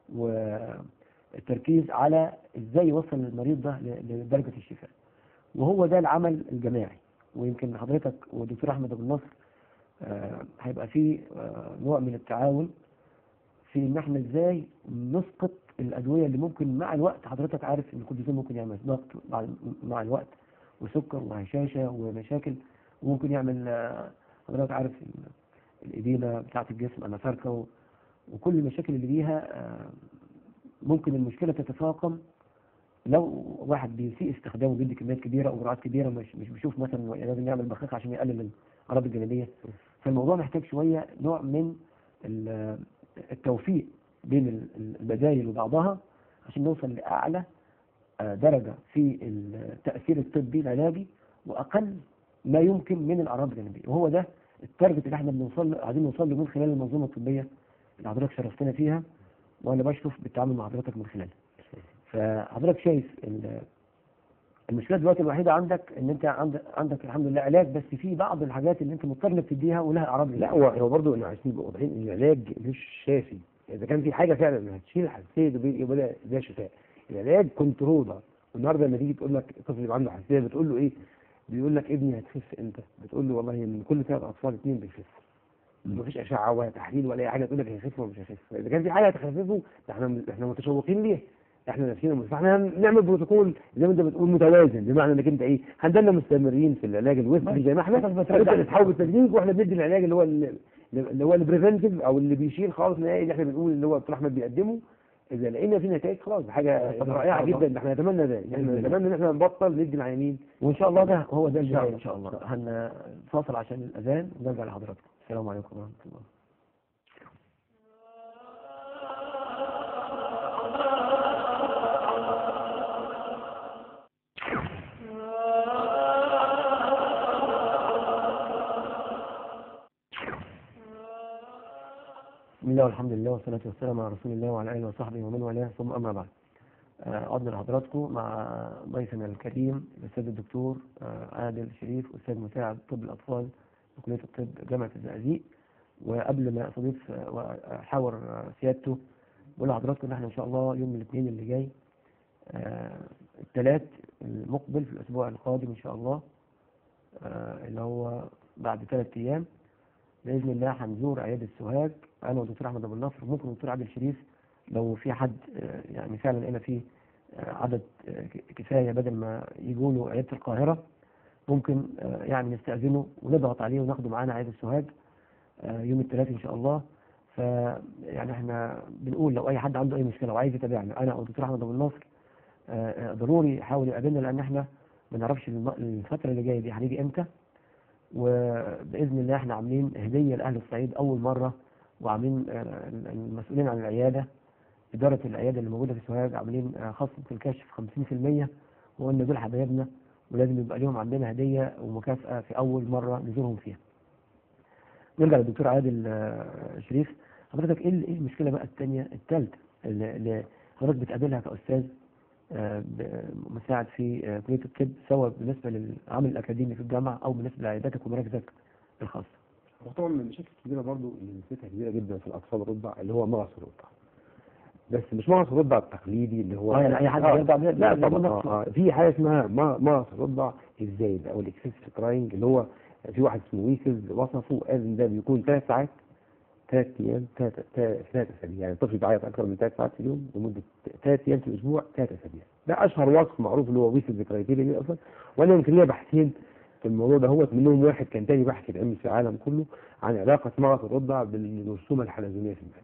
والتركيز على ازاي يوصل المريض ده ل- لدرجه الشفاء وهو ده العمل الجماعي ويمكن حضرتك والدكتور احمد ابو النصر آه، هيبقى فيه آه، نوع من التعاون في ان احنا ازاي نسقط الادويه اللي ممكن مع الوقت حضرتك عارف ان الكورتيزون ممكن يعمل ضغط مع مع الوقت وسكر وهشاشه ومشاكل وممكن يعمل آه، حضرتك عارف ال- الإديمة بتاعة الجسم النفاركة و- وكل المشاكل اللي بيها آه، ممكن المشكلة تتفاقم لو واحد بيسيء استخدامه بيدي كميات كبيرة أو جرعات كبيرة مش مش بيشوف مثلا لازم يعمل بخاخة عشان يقلل الأعراض الجانبية فالموضوع محتاج شوية نوع من ال- التوفيق بين ال- ال- البدايل وبعضها عشان نوصل لأعلى آه، درجة في التأثير الطبي العلاجي وأقل ما يمكن من الأعراض الجانبية وهو ده التارجت اللي احنا بنوصل له عايزين نوصل له من خلال المنظومة الطبية اللي حضرتك شرفتنا فيها وأنا بشرف بالتعامل مع حضرتك من خلالها فحضرتك شايف ال- المشكلة دلوقتي الوحيدة عندك ان انت عندك عندك الحمد لله علاج بس في بعض الحاجات اللي انت مضطر انك تديها ولها اعراض لا جانبية. هو هو برضه احنا عايزين نبقى واضحين ان العلاج مش شافي اذا كان في حاجه فعلا هتشيل الحساسيه ده بي- يبقى ده ده شفاء العلاج كنترول النهارده لما تيجي تقول لك الطفل اللي عنده حساسيه بتقول له ايه؟ بيقول لك ابني هتخف امتى؟ بتقول له والله من كل ثلاث اطفال اثنين بيخف مفيش اشعه ولا تحليل ولا اي حاجه تقول لك هيخف ولا مش هيخف فاذا كان في حاجه هتخففه ده احنا احنا متشوقين ليه احنا نفسنا فاحنا نعمل بروتوكول زي ما انت بتقول متوازن بمعنى انك انت ايه هنضلنا مستمرين في العلاج الوسطي زي ما احنا بس- بس- انت تتحول بالتكنيك واحنا بندي العلاج اللي هو ال- اللي هو البريفنتيف او اللي بيشيل خالص نهائي اللي احنا بنقول اللي هو دكتور احمد بيقدمه اذا لقينا في نتائج خلاص حاجه طبعاً. رائعه جدا ده احنا نتمنى ذلك احنا بإذن الله. نتمنى ان احنا نبطل ندي العيانين وان شاء الله ده هو ده إن شاء البداية الله. ان شاء الله هنفاصل عشان الاذان ونرجع لحضراتكم السلام عليكم ورحمة الله بسم الله والحمد لله والصلاة والسلام على رسول الله وعلى آله وصحبه ومن والاه ثم أما بعد آه، عدنا لحضراتكم مع ضيفنا الكريم الأستاذ الدكتور آه، عادل شريف أستاذ مساعد طب الأطفال بكلية الطب جامعة الزقازيق وقبل ما أستضيف آه، وأحاور آه، سيادته بقول لحضراتكم إن إحنا إن شاء الله يوم الاثنين اللي جاي آه، الثلاث المقبل في الأسبوع القادم إن شاء الله آه، اللي هو بعد ثلاث أيام بإذن الله هنزور عيادة سوهاج أنا والدكتور أحمد أبو النصر وممكن الدكتور عادل شريف لو في حد آه، يعني فعلا لقينا فيه آه، عدد آه، ك- كفاية بدل ما يجوا له عيادة القاهرة ممكن آه، يعني نستأذنه ونضغط عليه وناخده معانا عيادة سوهاج آه، يوم الثلاث إن شاء الله ف يعني احنا بنقول لو أي حد عنده أي مشكلة وعايز يتابعنا أنا أو الدكتور أحمد أبو النصر آه، آه، ضروري يحاول يقابلنا لأن احنا ما نعرفش الم- الفترة اللي جاية دي هنيجي إمتى وباذن الله احنا عاملين هديه لاهل الصعيد اول مره وعاملين آه، المسؤولين عن العياده اداره العياده اللي موجوده في سوهاج عاملين آه، خصم في الكشف 50% وقلنا دول حبايبنا ولازم يبقى لهم عندنا هديه ومكافاه في اول مره نزورهم فيها. نرجع للدكتور عادل آه، شريف حضرتك ايه ال- ايه المشكله بقى الثانيه الثالثه اللي اللي حضرتك بتقابلها كاستاذ آه، ب- مساعد في آه، كليه الطب سواء بالنسبه للعمل الاكاديمي في الجامعه او بالنسبه لعياداتك ومراكزك الخاصه. وطبعا من المشاكل الكبيره برضو اللي نسبتها كبيره جدا في الاطفال الرضع اللي هو مغص الرضع بس مش مغص الرضع التقليدي اللي هو اه يعني اي حد آه. يرضع بيه- لا بيه- طبعا بيه- آه آه. في حاجه اسمها ما- مغص الرضع الزايد او الاكسس كراينج اللي هو في واحد اسمه ويكز وصفه قال ان ده بيكون ثلاث ساعات ثلاث ايام ثلاث ثلاث اسابيع يعني الطفل بيعيط اكثر من ثلاث ساعات في اليوم لمده ثلاث ايام في الاسبوع ثلاث اسابيع ده اشهر وصف معروف اللي هو ويكز كرايتيريا دي اصلا وانا يمكن ليا بحثين في الموضوع ده هو منهم واحد كان تاني بحث اتعمل في العالم كله عن علاقه مغص الرضع بالرسومه الحلزونيه في المعده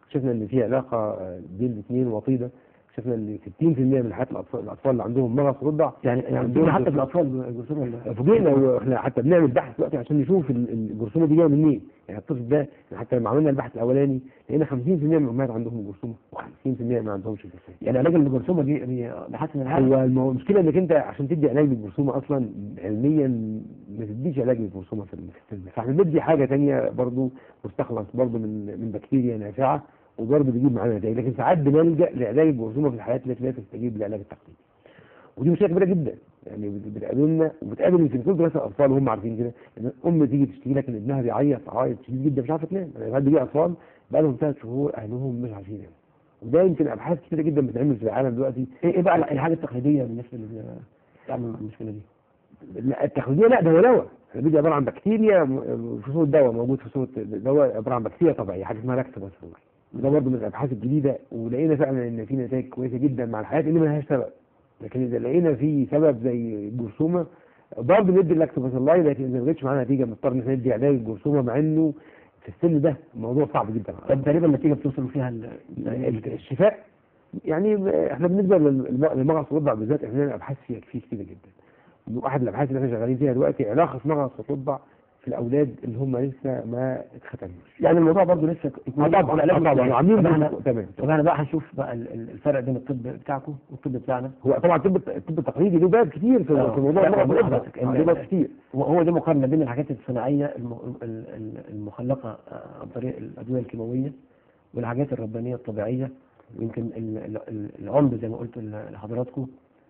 شفنا ان في علاقه آه، بين الاثنين وطيده شفنا ان 60% من حالات الاطفال الاطفال اللي عندهم مغص رضع يعني يعني عندهم دول حتى في جرثومة. الاطفال جرثومه ال- فوجئنا واحنا حتى بنعمل بحث دلوقتي عشان نشوف ال- ال- الجرثومه دي جايه منين يعني الطفل ده يعني حتى لما عملنا البحث الاولاني لقينا 50% من الامهات عندهم جرثومه و50% ما عندهمش جرثومه يعني علاج الجرثومه دي بي- بيحسن الحاله هو المو- المشكله انك انت عشان تدي علاج للجرثومه اصلا علميا ما تديش علاج للجرثومه في الم- في الفيلم فاحنا بندي حاجه تانية برضو مستخلص برضو من من بكتيريا نافعه وبرضه بيجيب معانا نتائج لكن ساعات بنلجا لعلاج الجرثومه في الحالات التي لا تستجيب للعلاج التقليدي ودي مشكله كبيره جدا يعني بت- بتقابلنا وبتقابل يمكن كل دراسه اطفال وهم عارفين كده ان الام تيجي تشتكي لك ان ابنها بيعيط عيط شديد جدا مش عارفه تنام يعني ساعات بيجي اطفال بقى لهم ثلاث شهور اهلهم مش عارفين يناموا وده يمكن ابحاث كتيره جدا بتتعمل في العالم دلوقتي ايه إيه بقى الحاجه التقليديه بالنسبه لل تعمل مع المشكله دي لا التقليديه لا ده هو دواء البيدي عباره عن بكتيريا م- في صوره دواء موجود في صوره دواء عباره عن بكتيريا طبيعيه حاجه اسمها لاكتوباسيلوز ده برضه من الابحاث الجديده ولقينا فعلا ان في نتائج كويسه جدا مع الحالات اللي ما لهاش سبب لكن اذا لقينا في سبب زي الجرثومه برضه ندي اللاكتوباسيلاي لكن اذا ما جتش معانا نتيجه بنضطر ان احنا ندي علاج الجرثومه مع انه في السن ده الموضوع صعب جدا طب تقريبا النتيجه بتوصل فيها ال- ال- الشفاء يعني احنا بالنسبه للم- للمغص والرضع بالذات احنا لنا ابحاث فيها فيه كتير جدا واحد الابحاث اللي احنا شغالين فيها دلوقتي علاقه مغص والرضع في الاولاد اللي هم لسه ما اتختموش يعني الموضوع برضه لسه آه طبعا آه طبعا عاملين طب احنا بحث- تمام طب احنا بقى هنشوف بقى ال- ال- الفرق بين الطب بتاعكم والطب بتاعنا هو طبعا الطب الطب التقليدي له باب كتير في آه. في موضوع لا، المغص بقول والرضع لحضرتك آه، إن- له باب كتير وهو دي مقارنه بين الحاجات الصناعيه الم- ال- ال- المخلقه آه، عن طريق الادويه الكيماويه والحاجات الربانيه الطبيعيه ويمكن ال- ال- ال- العمد زي ما قلت ل- لحضراتكم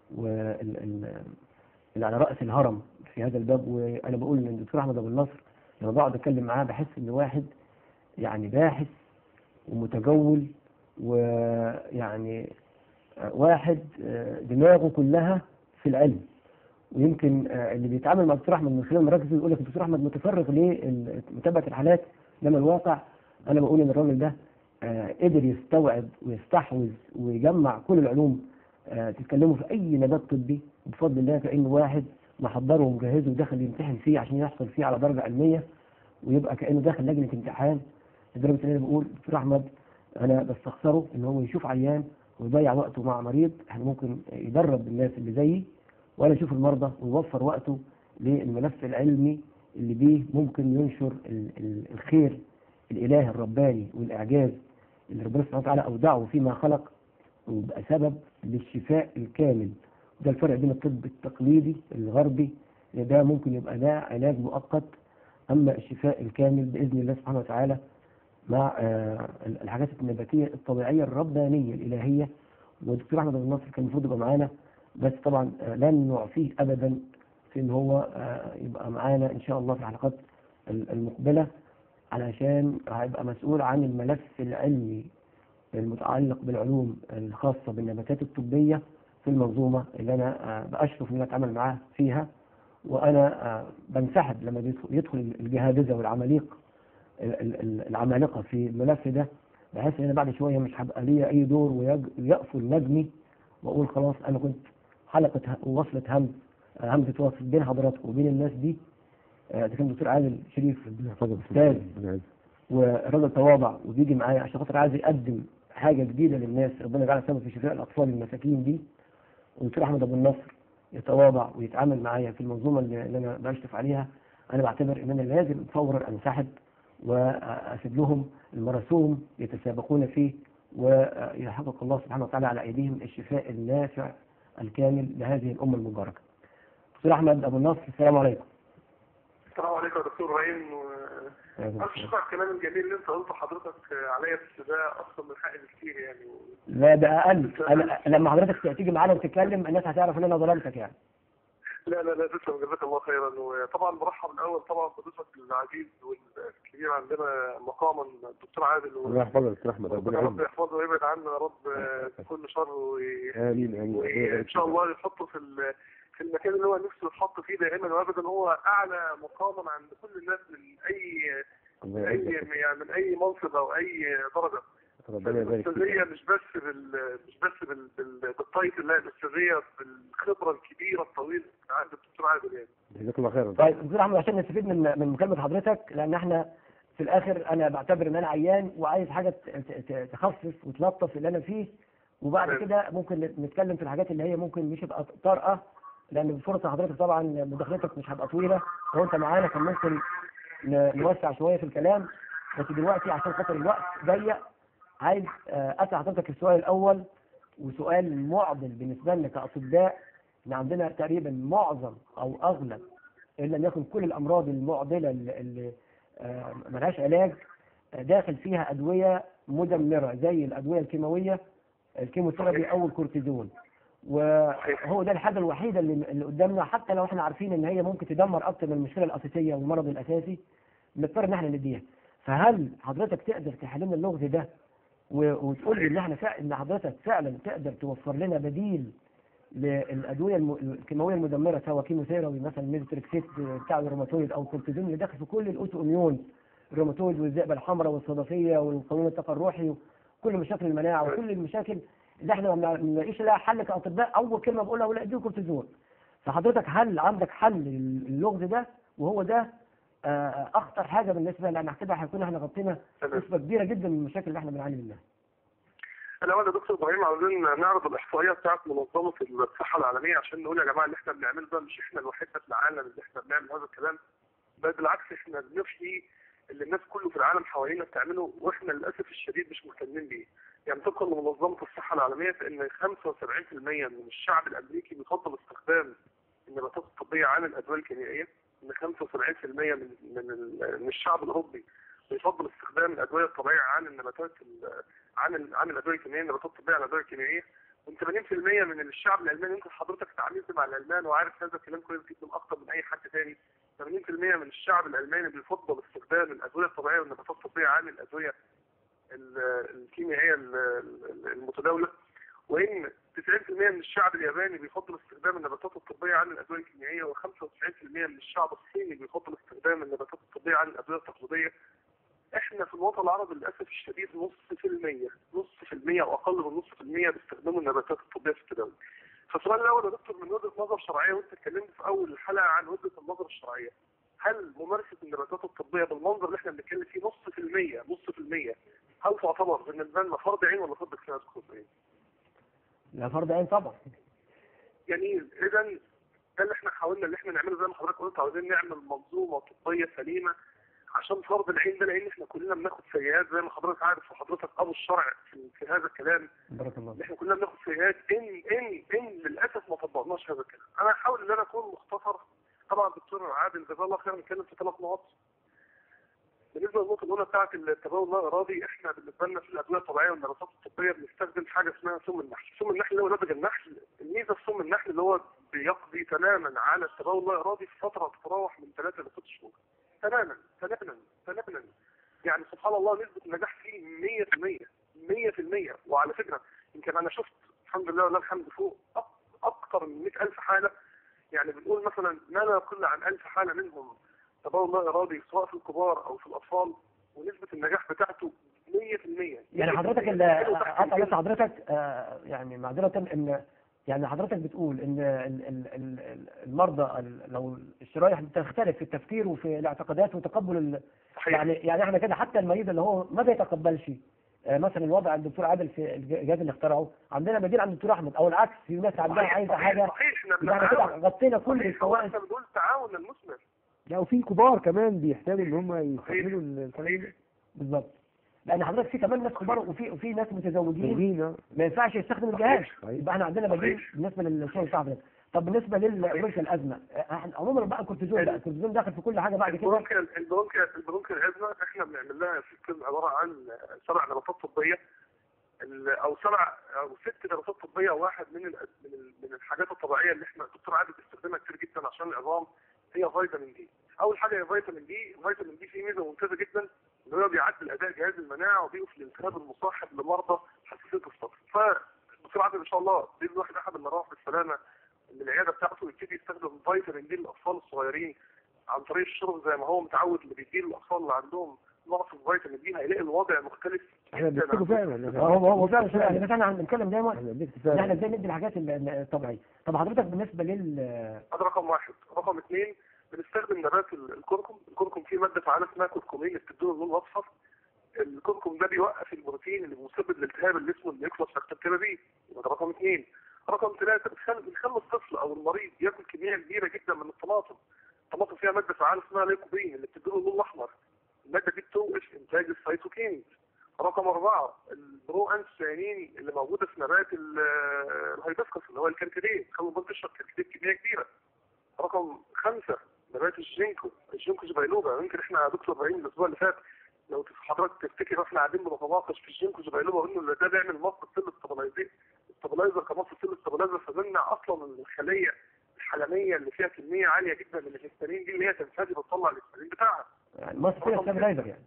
واللي على راس الهرم في هذا الباب وانا بقول ان الدكتور احمد ابو النصر لما بقعد اتكلم معاه بحس ان واحد يعني باحث ومتجول ويعني آه، واحد آه، دماغه كلها في العلم ويمكن آه، اللي بيتعامل مع الدكتور احمد من خلال المراكز يقول لك الدكتور احمد متفرغ لمتابعه الحالات انما الواقع انا بقول ان الراجل ده آه، قدر يستوعب ويستحوذ ويجمع كل العلوم آه، تتكلموا في اي نبات طبي بفضل الله كانه واحد محضره ومجهزه ودخل يمتحن فيه عشان يحصل فيه على درجه علميه ويبقى كانه داخل لجنه امتحان لدرجه ان انا بقول دكتور احمد انا بستخسره ان هو يشوف عيان ويضيع وقته مع مريض احنا ممكن يدرب الناس اللي زيي ولا يشوف المرضى ويوفر وقته للملف العلمي اللي بيه ممكن ينشر ال- ال- الخير الالهي الرباني والاعجاز اللي ربنا سبحانه وتعالى اودعه فيما خلق ويبقى سبب للشفاء الكامل ده الفرق بين الطب التقليدي الغربي إن ده ممكن يبقى ده علاج مؤقت اما الشفاء الكامل باذن الله سبحانه وتعالى مع آه، الحاجات النباتيه الطبيعيه الربانيه الالهيه والدكتور احمد ابو النصر كان المفروض يبقى معانا بس طبعا آه، لن نعفيه ابدا في ان هو آه، يبقى معانا ان شاء الله في الحلقات ال- المقبله علشان هيبقى مسؤول عن الملف العلمي المتعلق بالعلوم الخاصه بالنباتات الطبيه في المنظومه اللي انا آه، باشرف ان انا اتعامل معاه فيها وانا آه، بنسحب لما بيدخل- يدخل الجهابذه والعماليق ال- ال- ال- العمالقه في الملف ده بحيث ان انا بعد شويه مش هبقى ليا اي دور ويقفل نجمي واقول خلاص انا كنت حلقه ه- وصله همز آه، همزه وصل بين حضراتكم وبين الناس دي آه، ده كان الدكتور عادل شريف ربنا يحفظك أستاذ. ربنا يعزك. والراجل تواضع وبيجي معايا عشان خاطر عايز يقدم حاجه جديده للناس ربنا يجعلها سبب في شفاء الاطفال المساكين دي والدكتور احمد ابو النصر يتواضع ويتعامل معايا في المنظومه اللي اللي انا بشرف عليها انا بعتبر ان انا لازم فورا انسحب واسيب لهم المرسوم يتسابقون فيه ويحقق الله سبحانه وتعالى على ايديهم الشفاء النافع الكامل لهذه الامه المباركه. دكتور احمد ابو النصر السلام عليكم. السلام عليكم يا دكتور رهين ألف شكر على الكلام الجميل اللي أنت قلته حضرتك عليا بس ده أكثر من حقي بكتير يعني لا ده اقل أنا لما حضرتك تيجي معانا وتتكلم الناس هتعرف ان انا ظلمتك يعني. لا لا لا تسلم جزاك الله خيرا وطبعا برحب الأول طبعا بضيفك العزيز والكبير عندنا مقاما الدكتور عادل و- ربنا يحفظك يا دكتور احمد ربنا ربنا يعزك يحفظه ويبعد عنا يا رب كل شر و- امين امين ربنا وإن يبارك شاء فيك. الله يحطه في ال- في المكان اللي هو نفسه يتحط فيه دائما وابدا هو اعلى مقاما عند كل الناس من اي ربنا اي يعزك. يعني من اي منصب او اي درجه ربنا يبارك فيك الاستاذيه مش بس بال مش بس بال بال- بالتايتل لا الاستاذيه بالخبره الكبيره الطويله عند الدكتور عادل يعني جزاك الله خيرا طيب دكتور احمد عشان نستفيد من من مكالمه حضرتك لان احنا في الاخر انا بعتبر ان انا عيان وعايز حاجه ت- ت- ت- تخفف وتلطف اللي انا فيه وبعد تمام. كده ممكن نتكلم في الحاجات اللي هي ممكن مش هتبقى طارئه لان بفرصه حضرتك طبعا مداخلتك مش هتبقى طويله لو انت معانا كان ممكن ن- نوسع شويه في الكلام بس دلوقتي عشان خاطر الوقت ضيق عايز آه، اسال حضرتك السؤال الاول وسؤال معضل بالنسبه لنا كاطباء ان عندنا تقريبا معظم او اغلب ان لم يكن كل الامراض المعضله اللي, اللي آه، ملهاش علاج آه، داخل فيها ادويه مدمره زي الادويه الكيماويه الكيموثيرابي او الكورتيزون وهو ده الحاجه الوحيده اللي, اللي قدامنا حتى لو احنا عارفين ان هي ممكن تدمر اكتر من المشكله الاساسيه والمرض الاساسي بنضطر ان احنا نديها فهل حضرتك تقدر تحل لنا اللغز ده و- وتقول لي ان احنا فع... ان حضرتك فعلا تقدر توفر لنا بديل للادويه الم... الكيماويه المدمره سواء كيموثيرابي مثلا ميزوتريكسيت بتاع الروماتويد او الكورتيزون اللي داخل في كل الاوتو اميون الروماتويد والذئبه الحمراء والصدفيه والقولون التقرحي وكل مشاكل المناعه وكل المشاكل اللي احنا ما بنلاقيش لها حل كاطباء اول كلمه بقولها ولا اديله كورتيزون فحضرتك هل عندك حل للغز ده وهو ده آه، اخطر حاجه بالنسبه لان كده هيكون احنا غطينا تمام. نسبه كبيره جدا من المشاكل اللي احنا بنعاني منها الاول يا دكتور ابراهيم عاوزين نعرض الاحصائيه بتاعت منظمه الصحه العالميه عشان نقول يا جماعه اللي احنا بنعمله ده مش احنا الوحيد في العالم اللي احنا بنعمل هذا الكلام بل بالعكس احنا بنفشي اللي الناس كله في العالم حوالينا بتعمله واحنا للاسف الشديد مش مهتمين بيه. يعني طبقا لمنظمه الصحه العالميه فان 75% من الشعب الامريكي بيفضل استخدام النباتات الطبيه عن الادويه الكيميائيه ان 75% من من ال- من الشعب الاوروبي بيفضل استخدام الادويه الطبيعيه عن النباتات ال- عن ال- عن الادويه الكيميائيه النباتات الطبيه عن الادويه الكيميائيه و80% من الشعب الالماني يمكن حضرتك تعاملت مع الالمان وعارف هذا الكلام كويس جدا اكتر من اي حد تاني 80% من الشعب الالماني بيفضل استخدام الادويه الطبيعيه والنباتات الطبيه عن الادويه ال- الكيميائيه ال- ال- المتداوله وان 90% من الشعب الياباني بيفضل استخدام النباتات الطبيه عن الادويه الكيميائيه و95% من الشعب الصيني بيفضل استخدام النباتات الطبيه عن الادويه التقليديه احنا في الوطن العربي للاسف الشديد نص في المية نص في المية او اقل من نص في المية بيستخدموا النباتات الطبية في التداول فالسؤال الاول يا دكتور من وجهة نظر شرعية وانت اتكلمت في اول الحلقة عن وجهة النظر الشرعية هل ممارسة النباتات الطبية بالمنظر اللي احنا بنتكلم فيه نص في المية نص في المية هل تعتبر بالنسبة لنا فرض عين ولا فرض كفاية دكتور إبراهيم؟ لا فرض عين طبعا جميل اذا ده اللي احنا حاولنا اللي احنا نعمله زي ما حضرتك قلت عاوزين نعمل منظومه طبيه سليمه عشان فرض العين ده لان احنا كلنا بناخد سيئات زي ما حضرتك عارف وحضرتك ابو الشرع في, في هذا الكلام بارك الله ان احنا كلنا بناخد سيئات ان ان ان للاسف ما طبقناش هذا الكلام انا هحاول ان انا اكون مختصر طبعا الدكتور عادل جزاه الله خير نتكلم في ثلاث نقط بالنسبه للنقطه الاولى بتاعت التبول اللا ارادي احنا بالنسبه لنا في الادويه الطبيعيه والنباتات الطبيه بنستخدم حاجه اسمها سم النحل، سم النحل اللي هو نبج النحل، الميزه في سم النحل اللي هو بيقضي تماما على التبول اللا ارادي في فتره تتراوح من ثلاثه لست شهور. تماما تماما تماما يعني سبحان الله نسبه النجاح فيه 100% 100% وعلى فكره يمكن انا شفت الحمد لله ولله الحمد فوق أك- اكثر من 100000 حاله يعني بنقول مثلا ما لا يقل عن 1000 حاله منهم تبول لا ارادي سواء في الكبار او في الاطفال ونسبه النجاح بتاعته 100% يعني حضرتك 100% اللي حلو تحت قطع بس الجلد. حضرتك آه، يعني معذرة ان يعني حضرتك بتقول ان ال- ال- ال- ال- المرضى ال- لو الشرايح بتختلف في التفكير وفي الاعتقادات وتقبل ال- صحيح يعني يعني احنا كده حتى المريض اللي هو ما بيتقبلش آه، مثلا الوضع عند الدكتور عادل في الجهاز اللي اخترعه عندنا بديل عند الدكتور احمد او العكس في ناس عندها صحيح، عايزه صحيح، حاجه صحيح احنا يبقى احنا كده بنتعاون غطينا كل صحيح، هو الفوائد احنا بنقول تعاون المثمر لا وفي كبار كمان بيحتاجوا ان هم يستعملوا الكلام ده بالظبط لان حضرتك في كمان ناس كبار وفي وفي ناس متزوجين موجودين، آه. ما ينفعش يستخدم الجهاز صحيح. يبقى احنا عندنا بديل بالنسبه للشيء بتاع ده طب بالنسبه للبرونكيال الازمه احنا عموما بقى الكورتيزون بقى الكورتيزون داخل في كل حاجه بعد كده البرونكيال البرونكيال البرونكيال الازمه احنا بنعمل لها سيستم عباره عن سبع نباتات طبيه ال- او سبع او ست نباتات طبيه واحد من ال من, ال من الحاجات الطبيعيه اللي احنا الدكتور عادل بيستخدمها كتير جدا عشان العظام هي فيتامين دي اول حاجه هي فيتامين دي فيتامين دي فيه ميزه ممتازه جدا ان هو بيعدل اداء جهاز المناعه وبيقف الالتهاب المصاحب لمرضى حساسيه الصدر فالدكتور عادل ان شاء الله باذن واحد احد لما يروح بالسلامه من العياده بتاعته يبتدي يستخدم فيتامين دي للاطفال الصغيرين عن طريق الشرب زي ما هو متعود اللي بيديه للاطفال اللي عندهم نقص في فيتامين دي هيلاقي الوضع مختلف احنا جداً بنكتبه عن- فعلا هو هو هو فعلا شوية يعني بس احنا بنتكلم دايما احنا بنكتب ان احنا فعلا ازاي ندي الحاجات ال- الطبيعيه طب حضرتك بالنسبه لل هذا رقم واحد رقم اثنين بنستخدم نبات ال- الكركم الكركم فيه ماده فعاله اسمها كركمين اللي بتديله اللون الاصفر الكركم ده بيوقف البروتين اللي مسبب للالتهاب اللي اسمه النيوكلاس بكتيريا يبقى ده رقم اثنين رقم ثلاثة بتخلي بتخلي الطفل او المريض ياكل كمية كبيرة جدا من الطماطم الطماطم فيها مادة فعالة اسمها ليكوبين اللي بتديله اللون الاحمر المادة دي بتوقف انتاج السيتوكينز رقم أربعة البرو أنسيانين اللي موجودة في نبات ال- الهيبسكس اللي هو الكركديه خلوا البنت تشرب كركديه كمية كبيرة رقم خمسة نبات الجينكو الجينكو زبيلوبا يمكن احنا يا دكتور ابراهيم الاسبوع اللي فات لو تف- حضرتك تفتكر احنا قاعدين بنتناقش في الجينكو زبيلوبا وانه ده بيعمل مصل سيل ستابلايزيشن ستابلايزر كمصل سيل ستابلايزر فبيمنع اصلا الخليه الحلميه اللي فيها كميه عاليه جدا من الهستامين دي اللي هي تنفجر وتطلع الهستامين بتاعها يعني مصر فيها ستابلايزر يعني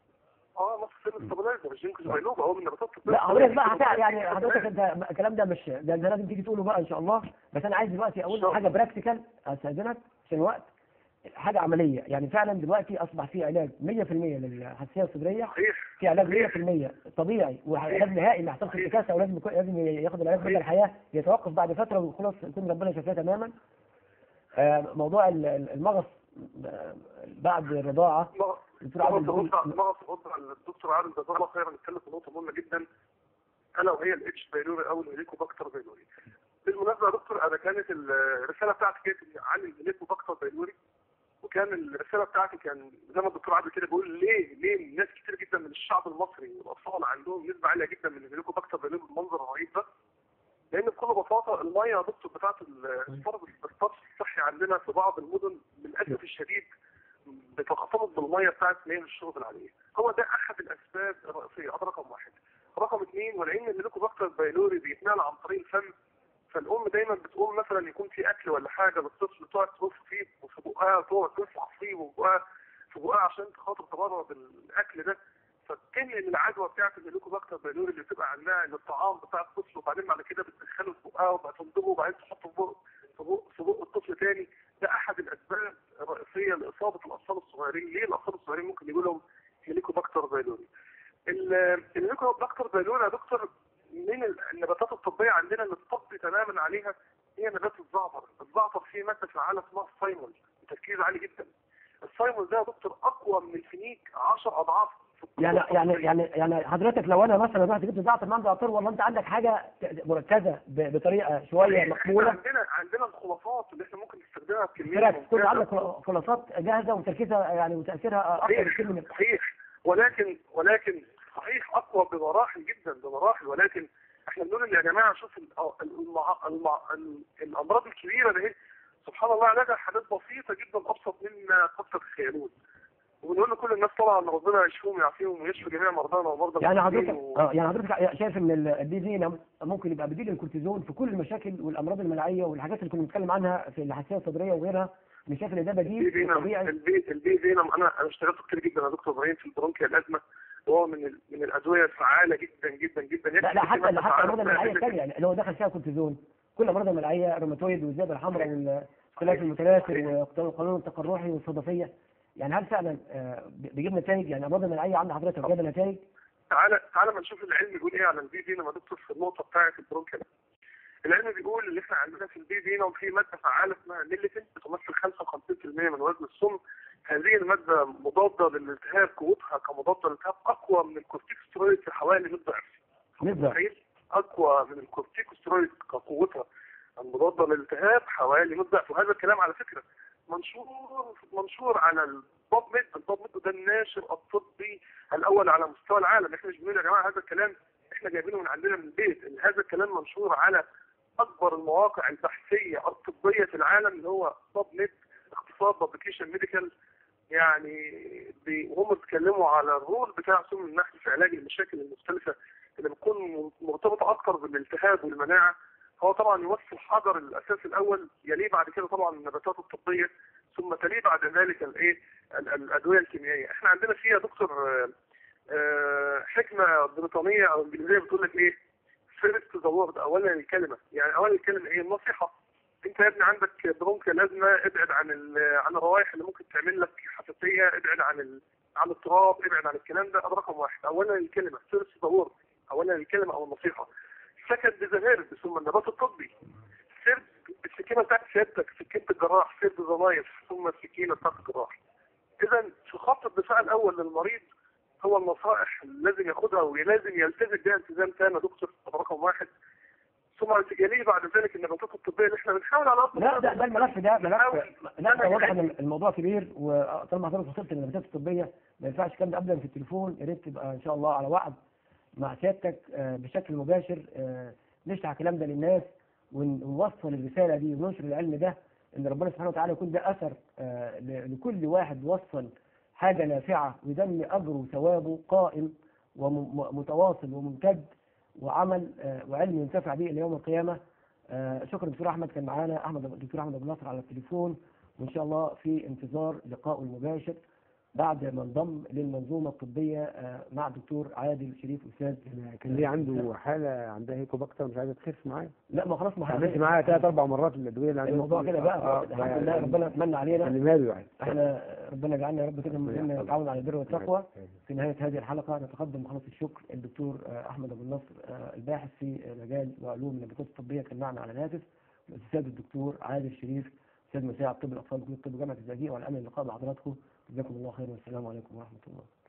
اه مصل سيل ستابلايزر الجينكو زبيلوبا هو من نباتات الطب. لا حضرتك بقى هتع... يعني حضرتك انت الكلام ده مش ده انت لازم تيجي تقوله بقى ان شاء الله بس انا عايز دلوقتي اقول حاجه براكتيكال استاذنك عشان الوقت حاجه عمليه يعني فعلا دلوقتي اصبح في علاج 100% للحساسيه الصدريه صحيح في علاج 100% طبيعي وعلاج نهائي ما يحصلش انتكاسه ولازم يكون لازم ياخد العلاج مدى الحياه يتوقف بعد فتره وخلاص يكون ربنا شفاه تماما آه، موضوع ال- ال- المغص آه، بعد الرضاعه الدكتور عادل بيقول مغص الغدة الدكتور عادل جزاه الله خيرا اتكلم في نقطة مهمة جدا ألا وهي الاتش بايلوري أو الهيليكوباكتر بايلوري. بالمناسبة يا دكتور أنا كانت الرسالة بتاعتي كانت عن الهيليكوباكتر بايلوري وكان الرسالة بتاعتي كان زي ما الدكتور عادل كده بيقول ليه ليه ناس كتير جدا من الشعب المصري والأطفال عندهم نسبة عالية جدا من الهيليكوباكتر بايلوري بالمنظر الرهيب ده لأن بكل بساطة المية يا دكتور بتاعت الصرف الصرف الصحي عندنا في بعض المدن للأسف الشديد بتختلط بالميه بتاعت مياه الشرب العاديه هو ده احد الاسباب الرئيسيه ده رقم واحد رقم اثنين ولان الليكوباكتر بايلوري بيتنقل عن طريق الفم فالام دايما بتقول مثلا يكون في اكل ولا حاجه للطفل تقعد ترص فيه وفي بقها تقعد ترفع فيه وبقها في بقها عشان خاطر تبرد الاكل ده فكان ان العدوى بتاعت الليكوباكتر بايلوري اللي بتبقى عندها ان الطعام بتاع الطفل وبعدين بعد كده بتدخله في بقها وبعد تمضغه وبعدين تحطه في بق في بق في بق الطفل تاني ده احد الاسباب الرئيسيه لاصابه الاطفال الصغيرين ليه الاطفال الصغيرين ممكن يجي لهم هيليكوباكتر بايلوري ال- الهيليكوباكتر بايلوري يا دكتور من ال- النباتات الطبيه عندنا اللي الطب تماما عليها هي نبات الزعتر الزعتر فيه ماده فعاله اسمها السايمول بتركيز عالي جدا السايمول ده يا دكتور اقوى من الفينيك 10 اضعاف في الطب يعني يعني الطبيعي. يعني يعني حضرتك لو انا مثلا رحت جبت زعتر منزل عطر ولا انت عندك حاجه ت- مركزه ب- بطريقه شويه إحنا مقبوله عندنا عندنا الخلاصات اللي احنا ممكن نستخدمها بكميه كده تكون ممتازة. عندك خلا- خلاصات جاهزه وتركيزها يعني وتاثيرها اكثر صحيح بكثير من صحيح ولكن ولكن صحيح اقوى بمراحل جدا بمراحل ولكن احنا بنقول يا جماعه شوف ال- المع... المع... ال- الامراض الكبيره ده سبحان الله علاجها حاجات بسيطه جدا ابسط مما قد تتخيلون وبنقول لكل الناس طبعا ان ربنا يشفيهم ويعافيهم ويشفي جميع مرضانا ومرضى يعني المسلمين حضرتك و... اه يعني حضرتك شايف ان ال- الدي زينم ممكن يبقى بديل الكورتيزون في كل المشاكل والامراض المناعيه والحاجات اللي كنا بنتكلم عنها في الحساسيه الصدريه وغيرها مش شايف ان ده البي بديل فينم طبيعي البي البي فينم انا انا اشتغلت كتير جدا يا دكتور ابراهيم في البرونكيا الازمه وهو من ال... من الادويه الفعاله جدا جدا جدا لا لا حتى يكفي حتى فعالة الامراض المناعيه اسمها الثانيه يعني اللي هو دخل فيها كورتيزون كل الامراض المناعيه الروماتويد والذئبه الحمراء والاختلاف المتناسل والقانون التقرحي والصدفيه يعني هل فعلا آه، بيجيب نتائج يعني الامراض المناعيه عند حضرتك جايبه نتائج تعالى تعالى ما نشوف العلم بيقول ايه على البي فينوم يا دكتور في النقطه بتاعه البرونكيال العلم بيقول ان احنا عندنا في البي فينوم في ماده فعاله اسمها ميليتين بتمثل 55% من وزن السم هذه الماده مضاده للالتهاب قوتها كمضاده للالتهاب اقوى من الكورتيكوستيرويد في حوالي 100 ضعف نسبه متخيل اقوى من الكورتيكوستيرويد كقوتها المضاده للالتهاب حوالي 100 ضعف وهذا الكلام على فكره منشور منشور على الباب ميد الباب ميد ده الناشر الطبي الاول على مستوى العالم احنا مش بنقول يا جماعه هذا الكلام احنا جايبينه من عندنا من البيت ان هذا الكلام منشور على اكبر المواقع البحثيه الطبيه في العالم اللي هو باب ميد اختصار بابليكيشن ميديكال يعني بي- وهم بيتكلموا على الرول بتاع سم النحل في علاج المشاكل المختلفه اللي بتكون مرتبطه اكثر بالالتهاب والمناعه هو طبعا يمثل حجر الاساس الاول يليه بعد كده طبعا النباتات الطبيه ثم تليه بعد ذلك الايه ال- الادويه الكيميائيه احنا عندنا فيها دكتور آه، آه، حكمه بريطانيه او انجليزيه بتقول لك ايه فيرست ذا وورد اولا الكلمه يعني اولا الكلمه ايه النصيحه انت يا ابني عندك برونكا لازمه ابعد عن ال- عن الروائح اللي ممكن تعمل لك حساسيه ابعد عن ال... عن التراب ابعد عن الكلام ده ده رقم واحد اولا الكلمه فيرست ذا وورد اولا الكلمه او النصيحه سكند ذا هيرب ثم النبات الطبي سرد السكينه بتاعت سيادتك سكينه الجراح سرد ظنايف ثم السكينه بتاعت الجراح اذا في خط الدفاع الاول للمريض هو النصائح اللي لازم ياخدها ولازم يلتزم بها التزام تام يا دكتور رقم واحد ثم يليه بعد ذلك النباتات الطبيه اللي احنا بنحاول على قد لا ده ده الملف ده ملف نحاول- لا ده واضح ان الموضوع كبير وطالما حضرتك وصلت للنباتات الطبيه ما ينفعش الكلام ده ابدا في التليفون يا ريت تبقى ان شاء الله على وعد مع سيادتك آه، بشكل مباشر آه، نشرح الكلام ده للناس ون- ونوصل الرساله دي وننشر العلم ده ان ربنا سبحانه وتعالى يكون ده اثر آه، ل- لكل واحد وصل حاجه نافعه ويدم اجره وثوابه قائم ومتواصل وممتد وعمل آه، وعلم ينتفع به الى يوم القيامه آه، شكرا دكتور احمد كان معانا احمد الدكتور احمد ابو نصر على التليفون وان شاء الله في انتظار لقائه المباشر بعد ما انضم للمنظومه الطبيه آه، مع الدكتور عادل شريف استاذ كان ليه عنده حالة عندها هيكوباكتر مش عايزة تخف معايا لا ما خلاص ما عملت معاها ثلاث أربع مرات الأدوية اللي عندها الموضوع كده بقى آه، الحمد لله ربنا اتمنى علينا كلمها له يعني احنا ربنا يجعلنا يا رب كده من نتعاون على البر والتقوى في نهايه هذه الحلقه نتقدم بخلص الشكر الدكتور آه، احمد ابو النصر آه، الباحث في مجال وعلوم النباتات الطبيه كان معنا على الهاتف الاستاذ الدكتور عادل شريف استاذ مساعد طب الاطفال كليه طب جامعه الزقازيق وعلى امل اللقاء مع حضراتكم جزاكم الله خيرا والسلام عليكم ورحمه الله